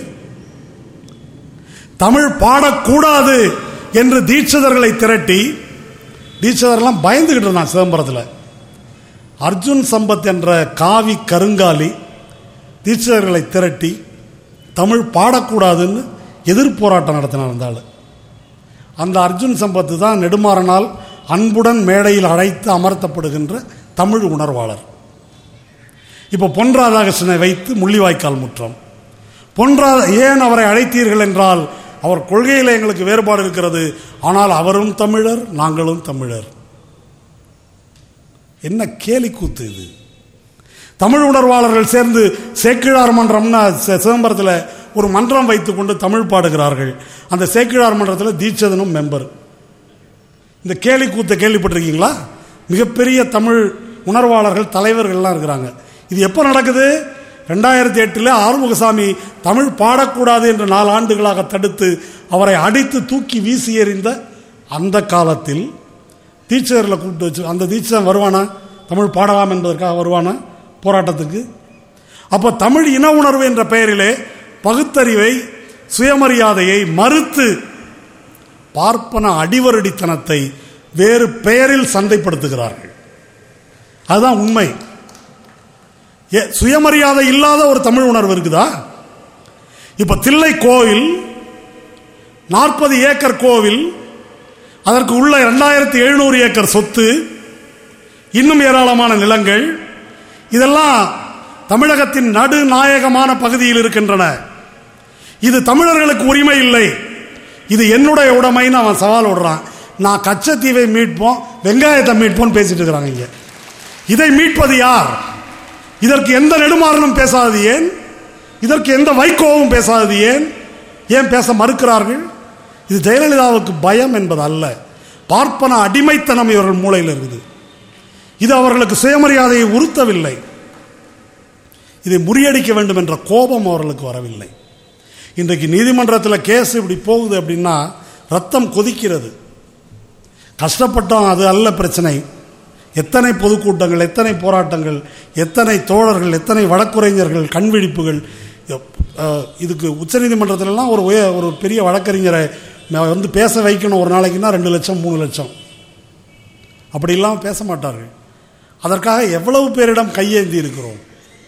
தமிழ் பாடக்கூடாது என்று தீட்சிதர்களை திரட்டி தீட்சிதர்லாம் பயந்துகிட்டு இருந்தான் சிதம்பரத்தில் அர்ஜுன் சம்பத் என்ற காவி கருங்காலி தீட்சிதர்களை திரட்டி தமிழ் பாடக்கூடாதுன்னு எதிர் போராட்டம் நடத்தினார் அந்த ஆளு அந்த அர்ஜுன் சம்பத்து தான் நெடுமாறனால் அன்புடன் மேடையில் அழைத்து அமர்த்தப்படுகின்ற தமிழ் உணர்வாளர் இப்போ பொன் ராதாகிருஷ்ணனை வைத்து முள்ளிவாய்க்கால் முற்றம் பொன்றா ஏன் அவரை அழைத்தீர்கள் என்றால் அவர் கொள்கையில் எங்களுக்கு வேறுபாடு இருக்கிறது ஆனால் அவரும் தமிழர் நாங்களும் தமிழர் என்ன கேலி கூத்து இது தமிழ் உணர்வாளர்கள் சேர்ந்து சேக்கிழார் மன்றம்னு சி- சிதம்பரத்தில் ஒரு மன்றம் வைத்துக்கொண்டு தமிழ் பாடுகிறார்கள் அந்த சேக்கிழார் மன்றத்தில் தீட்சதனும் மெம்பர் இந்த கேலி கூத்தை கேள்விப்பட்டிருக்கீங்களா மிகப்பெரிய தமிழ் உணர்வாளர்கள் தலைவர்கள்லாம் இருக்கிறாங்க இது எப்போ நடக்குது ரெண்டாயிரத்தி எட்டில் ஆறுமுகசாமி தமிழ் பாடக்கூடாது என்று நாலு ஆண்டுகளாக தடுத்து அவரை அடித்து தூக்கி வீசி எறிந்த அந்த காலத்தில் டீச்சரில் கூப்பிட்டு வச்சு அந்த டீச்சர் வருவானா தமிழ் பாடலாம் என்பதற்காக வருவானா போராட்டத்துக்கு அப்போ தமிழ் இன உணர்வு என்ற பெயரிலே பகுத்தறிவை சுயமரியாதையை மறுத்து பார்ப்பன அடிவருடித்தனத்தை வேறு பெயரில் சந்தைப்படுத்துகிறார்கள் அதுதான் உண்மை ஏ, சுயமரியாதை இல்லாத ஒரு தமிழ் உணர்வு இருக்குதா இப்ப தில்லை கோவில் நாற்பது ஏக்கர் கோவில் அதற்கு உள்ள இரண்டாயிரத்தி எழுநூறு ஏக்கர் சொத்து இன்னும் ஏராளமான நிலங்கள் இதெல்லாம் தமிழகத்தின் நடுநாயகமான பகுதியில் இருக்கின்றன இது தமிழர்களுக்கு உரிமை இல்லை இது என்னுடைய உடைமைன்னு அவன் சவால் விடுறான் நான் கச்சத்தீவை மீட்போம் வெங்காயத்தை மீட்போம் பேசிட்டு இருக்கிறாங்க இங்க இதை மீட்பது யார் இதற்கு எந்த நெடுமாறனும் பேசாதது ஏன் இதற்கு எந்த வைகோவும் பேசாதது ஏன் ஏன் பேச மறுக்கிறார்கள் இது ஜெயலலிதாவுக்கு பயம் என்பது அல்ல பார்ப்பன அடிமைத்தனம் இவர்கள் மூளையில் இருக்குது இது அவர்களுக்கு சுயமரியாதையை உறுத்தவில்லை இதை முறியடிக்க வேண்டும் என்ற கோபம் அவர்களுக்கு வரவில்லை இன்றைக்கு நீதிமன்றத்தில் கேஸ் இப்படி போகுது அப்படின்னா ரத்தம் கொதிக்கிறது கஷ்டப்பட்டோம் அது அல்ல பிரச்சனை எத்தனை பொதுக்கூட்டங்கள் எத்தனை போராட்டங்கள் எத்தனை தோழர்கள் எத்தனை வழக்குரைஞர்கள் கண்விழிப்புகள் அஹ், இதுக்கு உச்சநீதிமன்றத்திலலாம் ஒரு உய ஒரு பெரிய வழக்கறிஞரை நான் வந்து பேச வைக்கணும் ஒரு நாளைக்குன்னா ரெண்டு லட்சம் மூணு லட்சம் அப்படி இல்லாமல் பேச மாட்டார்கள் அதற்காக எவ்வளவு பேரிடம் கையேந்தி இருக்கிறோம்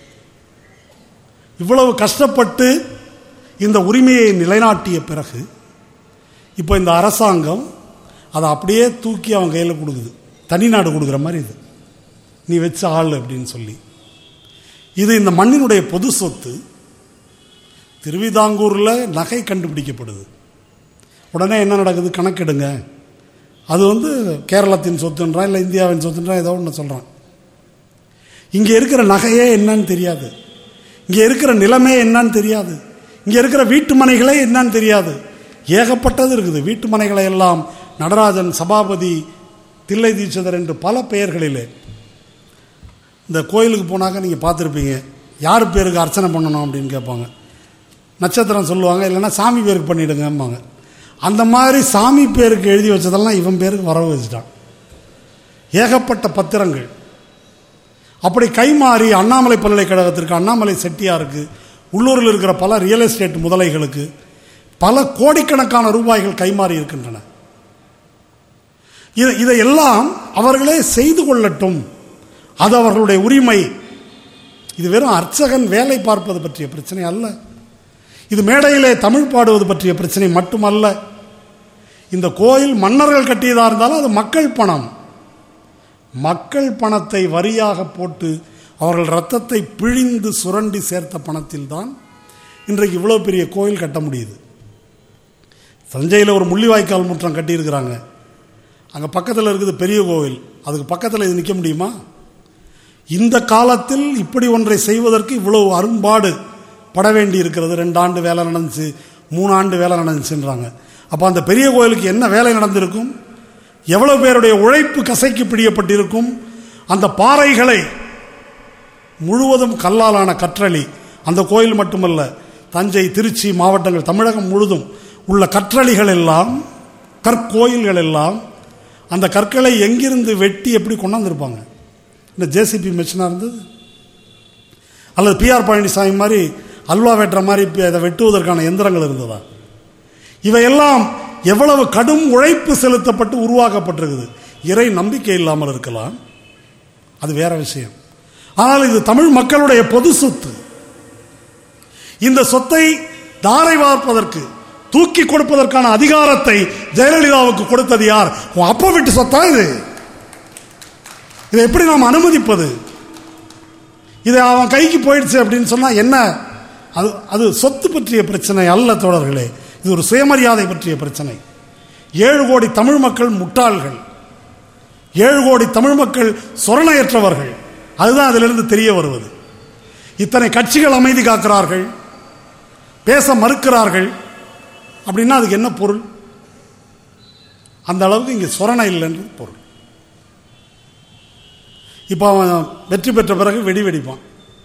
இவ்வளவு கஷ்டப்பட்டு இந்த உரிமையை நிலைநாட்டிய பிறகு இப்போ இந்த அரசாங்கம் அதை அப்படியே தூக்கி அவன் கையில் கொடுக்குது தனிநாடு கொடுக்குற மாதிரி இது நீ வச்ச ஆள் அப்படின்னு சொல்லி இது இந்த மண்ணினுடைய பொது சொத்து திருவிதாங்கூரில் நகை கண்டுபிடிக்கப்படுது உடனே என்ன நடக்குது கணக்கெடுங்க அது வந்து கேரளத்தின் சொத்துன்றான் இல்லை இந்தியாவின் சொத்துன்றான் ஏதோ ஒன்று சொல்கிறான் இங்கே இருக்கிற நகையே என்னன்னு தெரியாது இங்கே இருக்கிற நிலமே என்னன்னு தெரியாது இங்கே இருக்கிற வீட்டு மனைகளே என்னன்னு தெரியாது ஏகப்பட்டது இருக்குது வீட்டு மனைகளை எல்லாம் நடராஜன் சபாபதி தில்லை தீட்சிதர் என்று பல பெயர்களிலே இந்த கோயிலுக்கு போனாக்க நீங்கள் பார்த்துருப்பீங்க யார் பேருக்கு அர்ச்சனை பண்ணணும் அப்படின்னு கேட்பாங்க நட்சத்திரம் சொல்லுவாங்க இல்லைன்னா சாமி பேருக்கு பண்ணிடுங்கம்பாங்க அந்த மாதிரி சாமி பேருக்கு எழுதி வச்சதெல்லாம் இவன் பேருக்கு வரவு வச்சுட்டான் ஏகப்பட்ட பத்திரங்கள் அப்படி கைமாறி அண்ணாமலை பல்கலைக்கழகத்திற்கு அண்ணாமலை செட்டியாருக்கு உள்ளூரில் இருக்கிற பல ரியல் எஸ்டேட் முதலைகளுக்கு பல கோடிக்கணக்கான ரூபாய்கள் கைமாறி இருக்கின்றன இதை இதையெல்லாம் அவர்களே செய்து கொள்ளட்டும் அது அவர்களுடைய உரிமை இது வெறும் அர்ச்சகன் வேலை பார்ப்பது பற்றிய பிரச்சனை அல்ல இது மேடையிலே தமிழ் பாடுவது பற்றிய பிரச்சனை மட்டுமல்ல இந்த கோயில் மன்னர்கள் கட்டியதாக இருந்தாலும் அது மக்கள் பணம் மக்கள் பணத்தை வரியாக போட்டு அவர்கள் ரத்தத்தை பிழிந்து சுரண்டி சேர்த்த பணத்தில்தான் இன்றைக்கு இவ்வளோ பெரிய கோயில் கட்ட முடியுது தஞ்சையில் ஒரு முள்ளிவாய்க்கால் முற்றம் கட்டியிருக்கிறாங்க அங்கே பக்கத்தில் இருக்குது பெரிய கோவில் அதுக்கு பக்கத்தில் இது நிற்க முடியுமா இந்த காலத்தில் இப்படி ஒன்றை செய்வதற்கு இவ்வளவு அரும்பாடு பட வேண்டி இருக்கிறது ரெண்டு ஆண்டு வேலை நடந்துச்சு மூணு ஆண்டு வேலை நடந்துச்சுன்றாங்க அப்போ அந்த பெரிய கோயிலுக்கு என்ன வேலை நடந்திருக்கும் எவ்வளவு பேருடைய உழைப்பு கசைக்கு பிடியப்பட்டிருக்கும் அந்த பாறைகளை முழுவதும் கல்லாலான கற்றளி அந்த கோயில் மட்டுமல்ல தஞ்சை திருச்சி மாவட்டங்கள் தமிழகம் முழுதும் உள்ள கற்றளிகள் எல்லாம் கற்கோயில்கள் எல்லாம் அந்த கற்களை எங்கிருந்து வெட்டி எப்படி கொண்டாந்துருப்பாங்க இந்த ஜேசிபி மிஷினாக இருந்தது அல்லது பிஆர் பழனிசாமி மாதிரி அல்வா வெட்டுற மாதிரி இப்ப அதை வெட்டுவதற்கான எந்திரங்கள் இருந்ததா இவையெல்லாம் எவ்வளவு கடும் உழைப்பு செலுத்தப்பட்டு உருவாக்கப்பட்டிருக்குது இறை நம்பிக்கை இல்லாமல் இருக்கலாம் அது வேற விஷயம் ஆனால் இது தமிழ் மக்களுடைய பொது சொத்து இந்த சொத்தை தாரை வார்ப்பதற்கு தூக்கி கொடுப்பதற்கான அதிகாரத்தை ஜெயலலிதாவுக்கு கொடுத்தது யார் உன் அப்பா வீட்டு சொத்தா இது இதை எப்படி நாம் அனுமதிப்பது இது அவன் கைக்கு போயிடுச்சு அப்படின்னு சொன்னா என்ன அது அது சொத்து பற்றிய பிரச்சனை அல்ல தோழர்களே இது ஒரு சுயமரியாதை பற்றிய பிரச்சனை ஏழு கோடி தமிழ் மக்கள் முட்டாள்கள் ஏழு கோடி தமிழ் மக்கள் சொரணையற்றவர்கள் அதுதான் அதிலிருந்து தெரிய வருவது இத்தனை கட்சிகள் அமைதி காக்கிறார்கள் பேச மறுக்கிறார்கள் அப்படின்னா அதுக்கு என்ன பொருள் அந்த அளவுக்கு இங்கே சொரணை இல்லைன்னு பொருள் இப்போ அவன் வெற்றி பெற்ற பிறகு வெடி வெடிப்பான்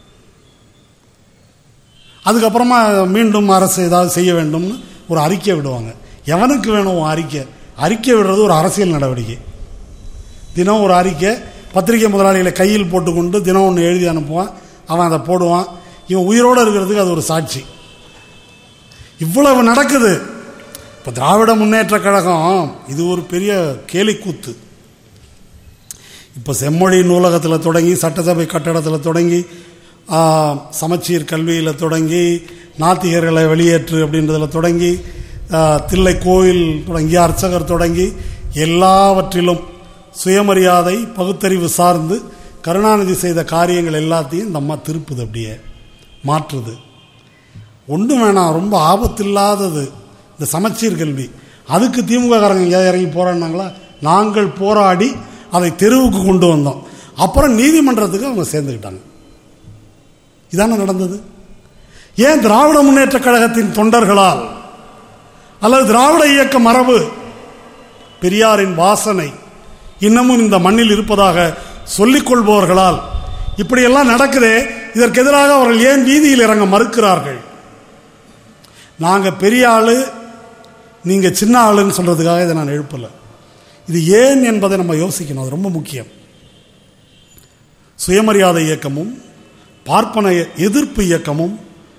அதுக்கப்புறமா மீண்டும் அரசு ஏதாவது செய்ய வேண்டும்னு ஒரு அறிக்கை விடுவாங்க எவனுக்கு வேணும் உன் அறிக்கை அறிக்கை விடுறது ஒரு அரசியல் நடவடிக்கை தினம் ஒரு அறிக்கை பத்திரிகை முதலாளிகளை கையில் போட்டுக்கொண்டு தினம் ஒன்று எழுதி அனுப்புவான் அவன் அதை போடுவான் இவன் உயிரோடு இருக்கிறதுக்கு அது ஒரு சாட்சி இவ்வளவு நடக்குது இப்போ திராவிட முன்னேற்ற கழகம் இது ஒரு பெரிய கேலிக்கூத்து இப்போ செம்மொழி நூலகத்தில் தொடங்கி சட்டசபை கட்டடத்தில் தொடங்கி ஆ, சமச்சீர் கல்வியில் தொடங்கி நாத்திகர்களை வெளியேற்று அப்படின்றதில் தொடங்கி ஆ, தில்லை கோயில் தொடங்கி அர்ச்சகர் தொடங்கி எல்லாவற்றிலும் சுயமரியாதை பகுத்தறிவு சார்ந்து கருணாநிதி செய்த காரியங்கள் எல்லாத்தையும் இந்த அம்மா திருப்புது அப்படியே மாற்றுது ஒன்றும் வேணாம் ரொம்ப ஆபத்தில்லாதது இந்த சமச்சீர் கல்வி அதுக்கு திமுக காரங்க எங்கேயாவது இறங்கி போராடினாங்களா நாங்கள் போராடி அதை தெருவுக்கு கொண்டு வந்தோம் அப்புறம் நீதிமன்றத்துக்கு அவங்க சேர்ந்துக்கிட்டாங்க இதானே நடந்தது ஏன் திராவிட முன்னேற்ற கழகத்தின் தொண்டர்களால் அல்லது திராவிட இயக்க மரபு பெரியாரின் வாசனை இன்னமும் இந்த மண்ணில் இருப்பதாக சொல்லிக் கொள்பவர்களால் இப்படியெல்லாம் நடக்குதே இதற்கு எதிராக அவர்கள் ஏன் வீதியில் இறங்க மறுக்கிறார்கள் நாங்க பெரிய ஆளு நீங்க சின்ன ஆளுன்னு சொல்றதுக்காக இதை நான் எழுப்பல இது ஏன் என்பதை நம்ம யோசிக்கணும் அது ரொம்ப முக்கியம் சுயமரியாதை இயக்கமும் பார்ப்பன எதிர்ப்பு இயக்கமும்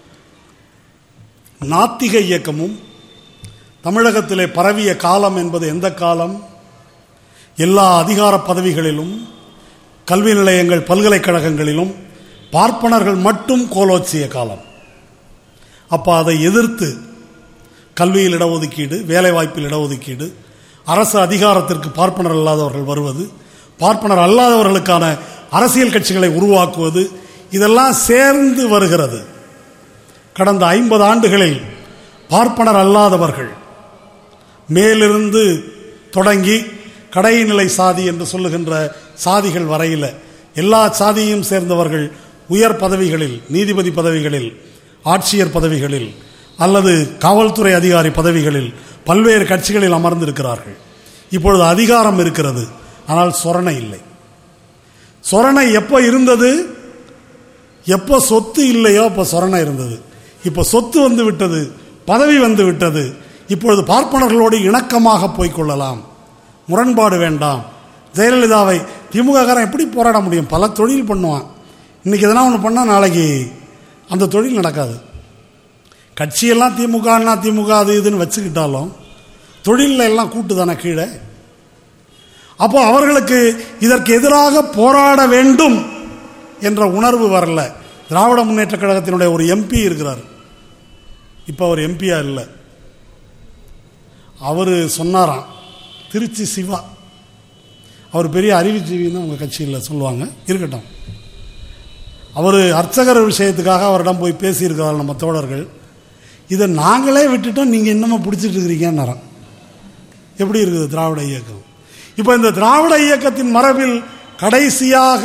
நாத்திக இயக்கமும் தமிழகத்திலே பரவிய காலம் என்பது எந்த காலம் எல்லா அதிகார பதவிகளிலும் கல்வி நிலையங்கள் பல்கலைக்கழகங்களிலும் பார்ப்பனர்கள் மட்டும் கோலோச்சிய காலம் அப்போ அதை எதிர்த்து கல்வியில் இடஒதுக்கீடு வேலைவாய்ப்பில் இடஒதுக்கீடு அரசு அதிகாரத்திற்கு பார்ப்பனர் அல்லாதவர்கள் வருவது பார்ப்பனர் அல்லாதவர்களுக்கான அரசியல் கட்சிகளை உருவாக்குவது இதெல்லாம் சேர்ந்து வருகிறது கடந்த ஐம்பது ஆண்டுகளில் பார்ப்பனர் அல்லாதவர்கள் மேலிருந்து தொடங்கி கடைநிலை சாதி என்று சொல்லுகின்ற சாதிகள் வரையில எல்லா சாதியையும் சேர்ந்தவர்கள் உயர் பதவிகளில் நீதிபதி பதவிகளில் ஆட்சியர் பதவிகளில் அல்லது காவல்துறை அதிகாரி பதவிகளில் பல்வேறு கட்சிகளில் அமர்ந்திருக்கிறார்கள் இப்பொழுது அதிகாரம் இருக்கிறது ஆனால் சொரணை இல்லை சொரணை எப்போ இருந்தது எப்போ சொத்து இல்லையோ அப்போ சொரணை இருந்தது இப்போ சொத்து வந்து விட்டது பதவி வந்து விட்டது இப்பொழுது பார்ப்பனர்களோடு இணக்கமாக போய்க்கொள்ளலாம் முரண்பாடு வேண்டாம் ஜெயலலிதாவை திமுக காரன் எப்படி போராட முடியும் பல தொழில் பண்ணுவான் இன்னைக்கு எதனா ஒன்று பண்ணால் நாளைக்கு அந்த தொழில் நடக்காது கட்சியெல்லாம் திமுகன்னா திமுக அது இதுன்னு வச்சுக்கிட்டாலும் தொழிலில் எல்லாம் கூட்டு தானே கீழே அப்போ அவர்களுக்கு இதற்கு எதிராக போராட வேண்டும் என்ற உணர்வு வரல திராவிட முன்னேற்ற கழகத்தினுடைய ஒரு எம்பி இருக்கிறார் இப்போ அவர் எம்பியா இல்லை அவர் சொன்னாராம் திருச்சி சிவா அவர் பெரிய அறிவுஜீவின்னு அவங்க கட்சியில் சொல்லுவாங்க இருக்கட்டும் அவர் அர்ச்சகர் விஷயத்துக்காக அவரிடம் போய் பேசியிருக்கிறார் நம்ம தோழர்கள் இதை நாங்களே விட்டுட்டோம் நீங்கள் இன்னமும் பிடிச்சிட்டு இருக்கிறீங்கன்னாராம் எப்படி இருக்குது திராவிட இயக்கம் இப்போ இந்த திராவிட இயக்கத்தின் மரபில் கடைசியாக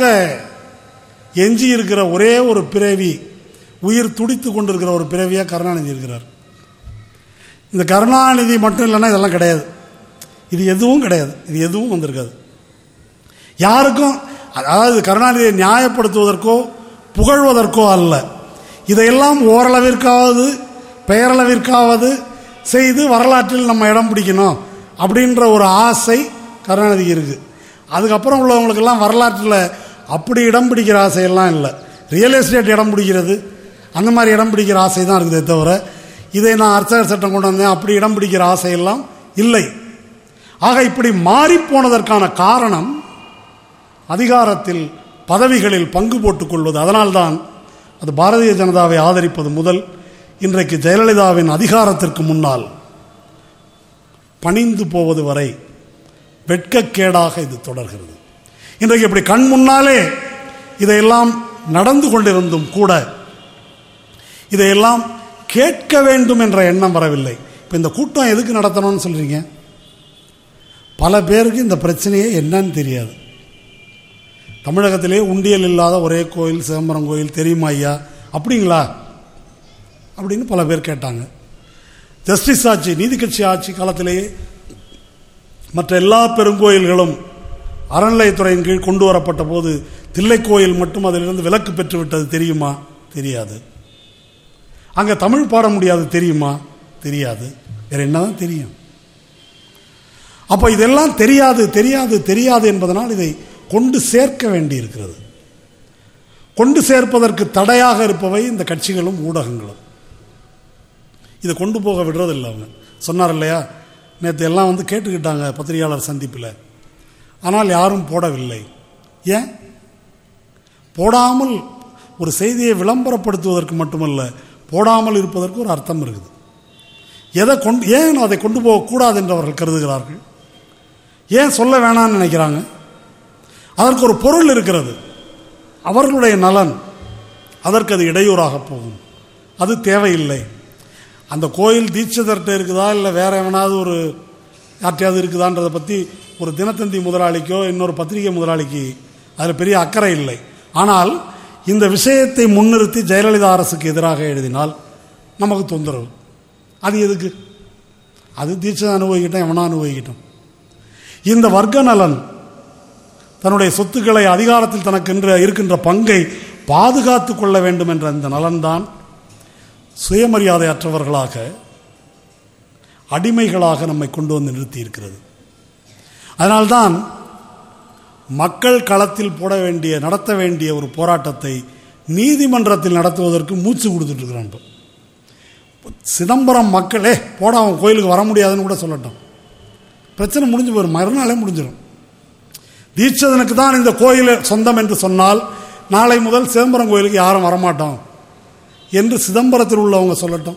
எஞ்சி இருக்கிற ஒரே ஒரு பிறவி உயிர் துடித்து கொண்டிருக்கிற ஒரு பிறவியாக கருணாநிதி இருக்கிறார் இந்த கருணாநிதி மட்டும் இல்லைன்னா இதெல்லாம் கிடையாது இது எதுவும் கிடையாது இது எதுவும் வந்திருக்காது யாருக்கும் அதாவது கருணாநிதியை நியாயப்படுத்துவதற்கோ புகழ்வதற்கோ அல்ல இதையெல்லாம் ஓரளவிற்காவது பெயரளவிற்காவது செய்து வரலாற்றில் நம்ம இடம் பிடிக்கணும் அப்படின்ற ஒரு ஆசை கருணாநிதிக்கு இருக்கு அதுக்கப்புறம் உள்ளவங்களுக்கெல்லாம் வரலாற்றில் அப்படி இடம் பிடிக்கிற ஆசையெல்லாம் இல்லை ரியல் எஸ்டேட் இடம் பிடிக்கிறது அந்த மாதிரி இடம் பிடிக்கிற ஆசை தான் இருக்குதே தவிர இதை நான் அர்ச்சகர் சட்டம் கொண்டு வந்தேன் அப்படி இடம் பிடிக்கிற ஆசையெல்லாம் இல்லை ஆக இப்படி மாறிப்போனதற்கான காரணம் அதிகாரத்தில் பதவிகளில் பங்கு போட்டுக் கொள்வது அதனால்தான் அது பாரதிய ஜனதாவை ஆதரிப்பது முதல் இன்றைக்கு ஜெயலலிதாவின் அதிகாரத்திற்கு முன்னால் பணிந்து போவது வரை வெட்கக்கேடாக இது தொடர்கிறது இன்றைக்கு இப்படி கண் முன்னாலே இதையெல்லாம் நடந்து கொண்டிருந்தும் கூட இதையெல்லாம் கேட்க வேண்டும் என்ற எண்ணம் வரவில்லை இப்போ இந்த கூட்டம் எதுக்கு நடத்தணும்னு சொல்றீங்க பல பேருக்கு இந்த பிரச்சனையே என்னன்னு தெரியாது தமிழகத்திலே உண்டியல் இல்லாத ஒரே கோயில் சிதம்பரம் கோயில் தெரியுமா ஐயா அப்படிங்களா அப்படின்னு பல பேர் கேட்டாங்க ஜஸ்டிஸ் ஆட்சி நீதி கட்சி ஆட்சி காலத்திலேயே மற்ற எல்லா பெருங்கோயில்களும் அறநிலையத்துறையின் கீழ் கொண்டு வரப்பட்ட போது தில்லைக்கோயில் மட்டும் அதிலிருந்து விலக்கு பெற்று விட்டது தெரியுமா தெரியாது அங்க தமிழ் பாட முடியாது தெரியுமா தெரியாது வேற என்னதான் தெரியும் அப்ப இதெல்லாம் தெரியாது தெரியாது தெரியாது என்பதனால் இதை கொண்டு சேர்க்க வேண்டி இருக்கிறது கொண்டு சேர்ப்பதற்கு தடையாக இருப்பவை இந்த கட்சிகளும் ஊடகங்களும் இதை கொண்டு போக விடுறதில்லை அவங்க சொன்னார் இல்லையா நேற்று எல்லாம் வந்து கேட்டுக்கிட்டாங்க பத்திரிகையாளர் சந்திப்பில் ஆனால் யாரும் போடவில்லை ஏன் போடாமல் ஒரு செய்தியை விளம்பரப்படுத்துவதற்கு மட்டுமல்ல போடாமல் இருப்பதற்கு ஒரு அர்த்தம் இருக்குது எதை கொண்டு ஏன் அதை கொண்டு போகக்கூடாது என்று அவர்கள் கருதுகிறார்கள் ஏன் சொல்ல வேணாம்னு நினைக்கிறாங்க அதற்கு ஒரு பொருள் இருக்கிறது அவர்களுடைய நலன் அதற்கு அது இடையூறாக போகும் அது தேவையில்லை அந்த கோயில் தீட்சிதர்கிட்ட இருக்குதா இல்லை வேற எவனாவது ஒரு யார்ட்டையாவது இருக்குதான்றதை பற்றி ஒரு தினத்தந்தி முதலாளிக்கோ இன்னொரு பத்திரிகை முதலாளிக்கு அதில் பெரிய அக்கறை இல்லை ஆனால் இந்த விஷயத்தை முன்னிறுத்தி ஜெயலலிதா அரசுக்கு எதிராக எழுதினால் நமக்கு தொந்தரவு அது எதுக்கு அது தீட்சை அனுபவிக்கிட்டோம் எவனா அனுபவிக்கிட்டோம் இந்த வர்க்க நலன் தன்னுடைய சொத்துக்களை அதிகாரத்தில் தனக்கென்று இருக்கின்ற பங்கை பாதுகாத்து கொள்ள வேண்டும் என்ற இந்த நலன்தான் சுயமரியாதையற்றவர்களாக அடிமைகளாக நம்மை கொண்டு வந்து நிறுத்தி இருக்கிறது அதனால்தான் மக்கள் களத்தில் போட வேண்டிய நடத்த வேண்டிய ஒரு போராட்டத்தை நீதிமன்றத்தில் நடத்துவதற்கு மூச்சு கொடுத்துட்டு இருக்கிறான் இப்போ சிதம்பரம் மக்களே போட அவன் கோயிலுக்கு வர முடியாதுன்னு கூட சொல்லட்டும் பிரச்சனை முடிஞ்சு போயிடும் மறுநாளே முடிஞ்சிடும் தீட்சதனுக்கு தான் இந்த கோயில் சொந்தம் என்று சொன்னால் நாளை முதல் சிதம்பரம் கோயிலுக்கு யாரும் வரமாட்டோம் என்று சிதம்பரத்தில் உள்ளவங்க சொல்லட்டும்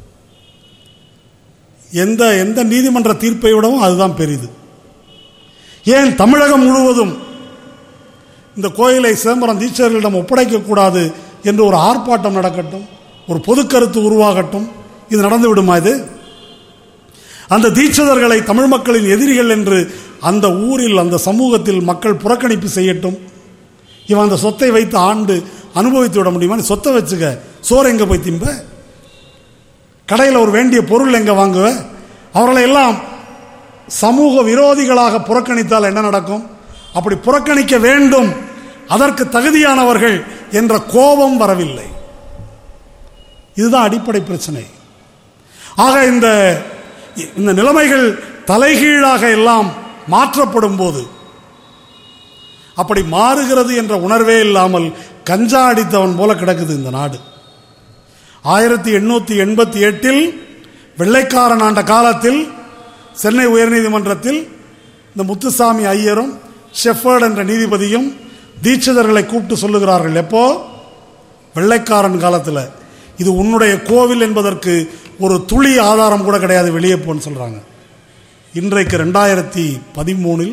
எந்த எந்த நீதிமன்ற தீர்ப்பை விடவும் அதுதான் பெரிது ஏன் தமிழகம் முழுவதும் இந்த கோயிலை சிதம்பரம் தீட்சர்களிடம் ஒப்படைக்கக்கூடாது என்று ஒரு ஆர்ப்பாட்டம் நடக்கட்டும் ஒரு பொது கருத்து உருவாகட்டும் இது நடந்து விடுமா இது அந்த தீட்சிதர்களை தமிழ் மக்களின் எதிரிகள் என்று அந்த ஊரில் அந்த சமூகத்தில் மக்கள் புறக்கணிப்பு செய்யட்டும் இவன் அந்த சொத்தை வைத்து ஆண்டு அனுபவித்து விட முடியுமா நீ சொத்தை வச்சுக்க சோறு எங்க போய் திம்ப கடையில் ஒரு வேண்டிய பொருள் எங்க வாங்குவ அவர்களை எல்லாம் சமூக விரோதிகளாக புறக்கணித்தால் என்ன நடக்கும் அப்படி புறக்கணிக்க வேண்டும் அதற்கு தகுதியானவர்கள் என்ற கோபம் வரவில்லை இதுதான் அடிப்படை பிரச்சனை ஆக இந்த இந்த நிலைமைகள் தலைகீழாக எல்லாம் மாற்றப்படும் போது அப்படி மாறுகிறது என்ற உணர்வே இல்லாமல் கஞ்சா அடித்தவன் போல கிடக்குது இந்த நாடு ஆயிரத்தி எண்ணூத்தி எண்பத்தி எட்டில் வெள்ளைக்காரன் ஆண்ட காலத்தில் சென்னை உயர்நீதிமன்றத்தில் இந்த முத்துசாமி ஐயரும் ஷெஃபர்ட் என்ற நீதிபதியும் தீட்சிதர்களை கூப்பிட்டு சொல்லுகிறார்கள் எப்போ வெள்ளைக்காரன் காலத்தில் இது உன்னுடைய கோவில் என்பதற்கு ஒரு துளி ஆதாரம் கூட கிடையாது வெளியே போன்னு சொல்றாங்க இன்றைக்கு ரெண்டாயிரத்தி பதிமூணில்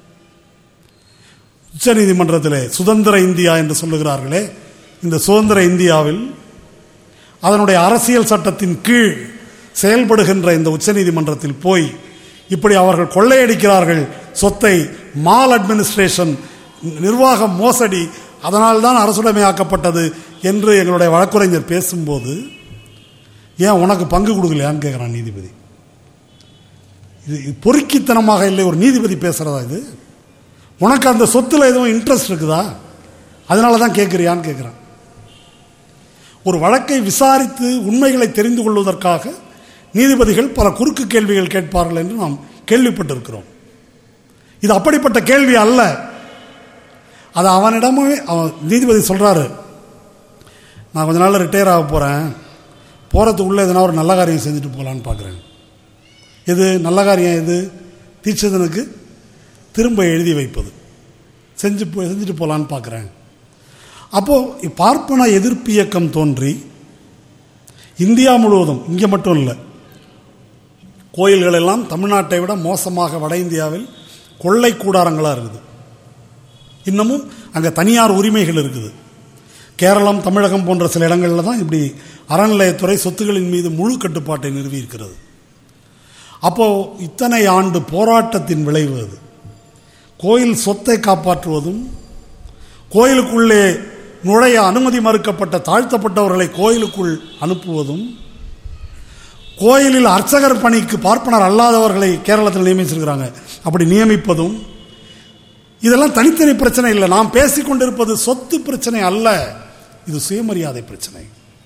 உச்சநீதிமன்றத்திலே சுதந்திர இந்தியா என்று சொல்லுகிறார்களே இந்த சுதந்திர இந்தியாவில் அதனுடைய அரசியல் சட்டத்தின் கீழ் செயல்படுகின்ற இந்த உச்சநீதிமன்றத்தில் போய் இப்படி அவர்கள் கொள்ளையடிக்கிறார்கள் சொத்தை மால் அட்மினிஸ்ட்ரேஷன் நிர்வாக மோசடி அதனால் தான் அரசுடைமையாக்கப்பட்டது என்று எங்களுடைய வழக்குரைஞர் பேசும்போது ஏன் உனக்கு பங்கு கொடுக்கலையான்னு கேட்குறான் நீதிபதி இது இது பொறுக்கித்தனமாக இல்லை ஒரு நீதிபதி பேசுறதா இது உனக்கு அந்த சொத்துல எதுவும் இன்ட்ரெஸ்ட் இருக்குதா அதனால தான் கேட்குறியான்னு கேட்குறான் ஒரு வழக்கை விசாரித்து உண்மைகளை தெரிந்து கொள்வதற்காக நீதிபதிகள் பல குறுக்கு கேள்விகள் கேட்பார்கள் என்று நாம் கேள்விப்பட்டிருக்கிறோம் இது அப்படிப்பட்ட கேள்வி அல்ல அது அவனிடமே அவன் நீதிபதி சொல்றாரு நான் கொஞ்ச நாள் ரிட்டையர் ஆக போகிறேன் போகிறதுக்குள்ளே எதனா ஒரு நல்ல காரியம் செஞ்சுட்டு போகலான்னு பார்க்குறேன் எது நல்ல காரியம் எது தீட்சிதனுக்கு திரும்ப எழுதி வைப்பது செஞ்சு போ- செஞ்சுட்டு போகலான்னு பார்க்குறேன் அப்போது பார்ப்பன எதிர்ப்பு இயக்கம் தோன்றி இந்தியா முழுவதும் இங்கே மட்டும் இல்லை கோயில்கள் எல்லாம் தமிழ்நாட்டை விட மோசமாக வட இந்தியாவில் கொள்ளை கூடாரங்களாக இருக்குது இன்னமும் அங்கே தனியார் உரிமைகள் இருக்குது கேரளம் தமிழகம் போன்ற சில இடங்களில் தான் இப்படி அறநிலையத்துறை சொத்துகளின் மீது முழு கட்டுப்பாட்டை நிறுவி இருக்கிறது அப்போ இத்தனை ஆண்டு போராட்டத்தின் விளைவு அது கோயில் சொத்தை காப்பாற்றுவதும் கோயிலுக்குள்ளே நுழைய அனுமதி மறுக்கப்பட்ட தாழ்த்தப்பட்டவர்களை கோயிலுக்குள் அனுப்புவதும் கோயிலில் அர்ச்சகர் பணிக்கு பார்ப்பனர் அல்லாதவர்களை கேரளத்தில் நியமிச்சிருக்கிறாங்க அப்படி நியமிப்பதும் இதெல்லாம் தனித்தனி பிரச்சனை இல்லை நாம் பேசிக் கொண்டிருப்பது சொத்து பிரச்சனை அல்ல இது சுயமரியாதை பிரச்சனை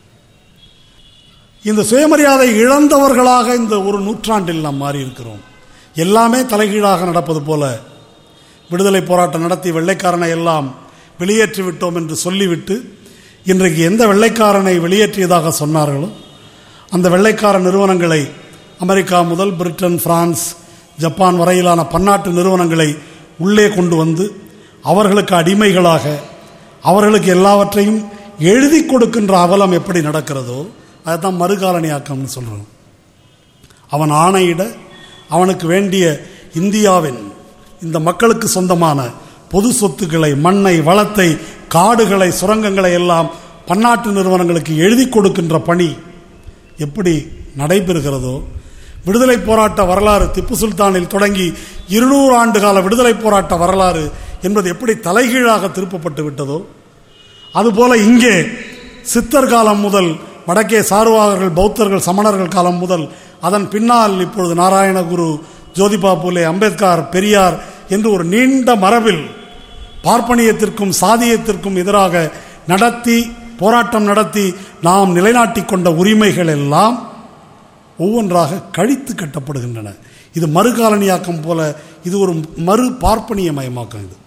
இந்த சுயமரியாதை இழந்தவர்களாக இந்த ஒரு நூற்றாண்டில் நாம் மாறி இருக்கிறோம் எல்லாமே தலைகீழாக நடப்பது போல விடுதலை போராட்டம் நடத்தி வெள்ளைக்காரனை எல்லாம் வெளியேற்றி விட்டோம் என்று சொல்லிவிட்டு இன்றைக்கு எந்த வெள்ளைக்காரனை வெளியேற்றியதாக சொன்னார்களோ அந்த வெள்ளைக்கார நிறுவனங்களை அமெரிக்கா முதல் பிரிட்டன் பிரான்ஸ் ஜப்பான் வரையிலான பன்னாட்டு நிறுவனங்களை உள்ளே கொண்டு வந்து அவர்களுக்கு அடிமைகளாக அவர்களுக்கு எல்லாவற்றையும் எழுதி கொடுக்கின்ற அவலம் எப்படி நடக்கிறதோ அதுதான் மறுகாலனியாக்கம்னு சொல்றோம் அவன் ஆணையிட அவனுக்கு வேண்டிய இந்தியாவின் இந்த மக்களுக்கு சொந்தமான பொது சொத்துக்களை மண்ணை வளத்தை காடுகளை சுரங்கங்களை எல்லாம் பன்னாட்டு நிறுவனங்களுக்கு எழுதி கொடுக்கின்ற பணி எப்படி நடைபெறுகிறதோ விடுதலை போராட்ட வரலாறு திப்பு சுல்தானில் தொடங்கி இருநூறு ஆண்டு கால விடுதலை போராட்ட வரலாறு என்பது எப்படி தலைகீழாக திருப்பப்பட்டு விட்டதோ அதுபோல இங்கே சித்தர் காலம் முதல் வடக்கே சார்வாகர்கள் பௌத்தர்கள் சமணர்கள் காலம் முதல் அதன் பின்னால் இப்பொழுது நாராயணகுரு ஜோதிபா பூலே அம்பேத்கர் பெரியார் என்று ஒரு நீண்ட மரபில் பார்ப்பனியத்திற்கும் சாதியத்திற்கும் எதிராக நடத்தி போராட்டம் நடத்தி நாம் நிலைநாட்டிக் கொண்ட உரிமைகள் எல்லாம் ஒவ்வொன்றாக கழித்து கட்டப்படுகின்றன இது மறுகாலனியாக்கம் போல இது ஒரு மறு பார்ப்பனிய மயமாக்கம் இது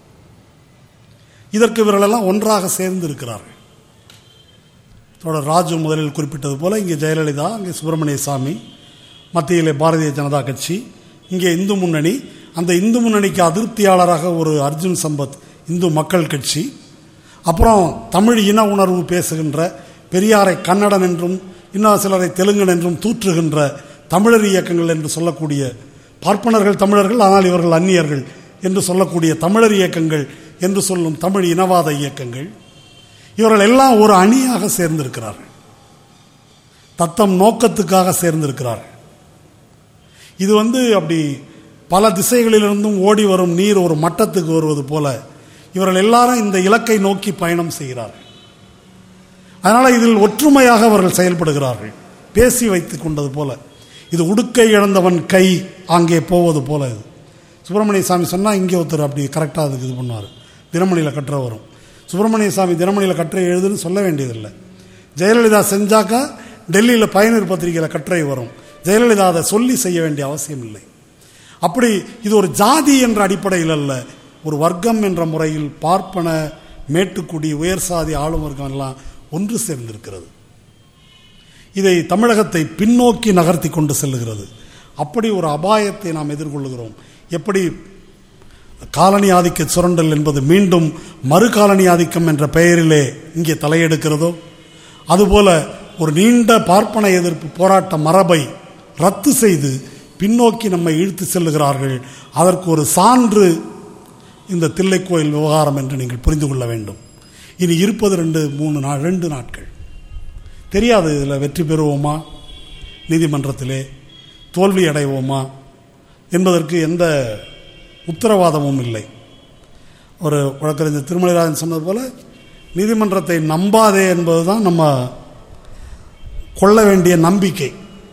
இதற்கு இவர்களெல்லாம் ஒன்றாக சேர்ந்து இருக்கிறார்கள் தொடர் ராஜு முதலில் குறிப்பிட்டது போல இங்கே ஜெயலலிதா இங்கே சுப்பிரமணிய சாமி மத்தியிலே பாரதிய ஜனதா கட்சி இங்கே இந்து முன்னணி அந்த இந்து முன்னணிக்கு அதிருப்தியாளராக ஒரு அர்ஜுன் சம்பத் இந்து மக்கள் கட்சி அப்புறம் தமிழ் இன உணர்வு பேசுகின்ற பெரியாரை கன்னடன் என்றும் இன்னும் சிலரை தெலுங்கன் என்றும் தூற்றுகின்ற தமிழர் இயக்கங்கள் என்று சொல்லக்கூடிய பார்ப்பனர்கள் தமிழர்கள் ஆனால் இவர்கள் அந்நியர்கள் என்று சொல்லக்கூடிய தமிழர் இயக்கங்கள் என்று சொல்லும் தமிழ் இனவாத இயக்கங்கள் இவர்கள் எல்லாம் ஒரு அணியாக சேர்ந்திருக்கிறார்கள் தத்தம் நோக்கத்துக்காக சேர்ந்திருக்கிறார்கள் இது வந்து அப்படி பல திசைகளிலிருந்தும் ஓடி வரும் நீர் ஒரு மட்டத்துக்கு வருவது போல இவர்கள் எல்லாரும் இந்த இலக்கை நோக்கி பயணம் செய்கிறார்கள் அதனால இதில் ஒற்றுமையாக அவர்கள் செயல்படுகிறார்கள் பேசி வைத்துக் கொண்டது போல இது உடுக்கை இழந்தவன் கை அங்கே போவது போல இது சுப்பிரமணிய சாமி சொன்னால் இங்கே ஒருத்தர் அப்படி கரெக்டாக அதுக்கு இது பண்ணுவார் தினமணியில் கட்டுற வரும் சுப்பிரமணிய சாமி தினமணியில் கட்டுரை எழுதுன்னு சொல்ல வேண்டியதில்லை ஜெயலலிதா செஞ்சாக்கா டெல்லியில் பயனர் பத்திரிகையில் கட்டுரை வரும் ஜெயலலிதா அதை சொல்லி செய்ய வேண்டிய அவசியம் இல்லை அப்படி இது ஒரு ஜாதி என்ற அடிப்படையில் அல்ல ஒரு வர்க்கம் என்ற முறையில் பார்ப்பன மேட்டுக்குடி உயர் சாதி ஆளும் வர்க்கம் எல்லாம் ஒன்று சேர்ந்திருக்கிறது இதை தமிழகத்தை பின்னோக்கி நகர்த்தி கொண்டு செல்லுகிறது அப்படி ஒரு அபாயத்தை நாம் எதிர்கொள்ளுகிறோம் எப்படி காலனி ஆதிக்க சுரண்டல் என்பது மீண்டும் மறு காலனி ஆதிக்கம் என்ற பெயரிலே இங்கே தலையெடுக்கிறதோ அதுபோல ஒரு நீண்ட பார்ப்பன எதிர்ப்பு போராட்ட மரபை ரத்து செய்து பின்னோக்கி நம்மை இழுத்து செல்லுகிறார்கள் அதற்கு ஒரு சான்று இந்த தில்லைக்கோயில் விவகாரம் என்று நீங்கள் புரிந்து கொள்ள வேண்டும் இனி இருப்பது ரெண்டு மூணு நாள் ரெண்டு நாட்கள் தெரியாது இதில் வெற்றி பெறுவோமா நீதிமன்றத்திலே தோல்வி அடைவோமா என்பதற்கு எந்த உத்தரவாதமும் இல்லை ஒரு வழக்கறிஞர் திருமலைராஜன் சொன்னது போல நீதிமன்றத்தை நம்பாதே என்பதுதான் நம்ம கொள்ள வேண்டிய நம்பிக்கை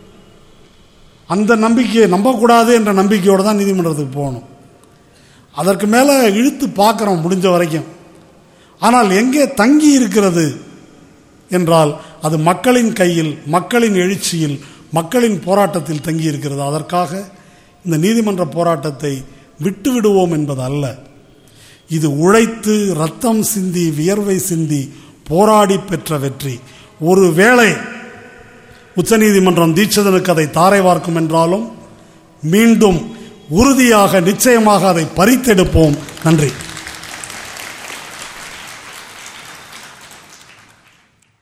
அந்த நம்பிக்கையை நம்பக்கூடாது என்ற நம்பிக்கையோடு தான் நீதிமன்றத்துக்கு போகணும் அதற்கு மேலே இழுத்து பார்க்குறோம் முடிஞ்ச வரைக்கும் ஆனால் எங்கே தங்கி இருக்கிறது என்றால் அது மக்களின் கையில் மக்களின் எழுச்சியில் மக்களின் போராட்டத்தில் தங்கி இருக்கிறது அதற்காக இந்த நீதிமன்ற போராட்டத்தை விட்டு விடுவோம் என்பது அல்ல இது உழைத்து ரத்தம் சிந்தி வியர்வை சிந்தி போராடி பெற்ற வெற்றி ஒருவேளை உச்சநீதிமன்றம் தீட்சிதனுக்கு அதை தாரை வார்க்கும் என்றாலும் மீண்டும் உறுதியாக நிச்சயமாக அதை பறித்தெடுப்போம் நன்றி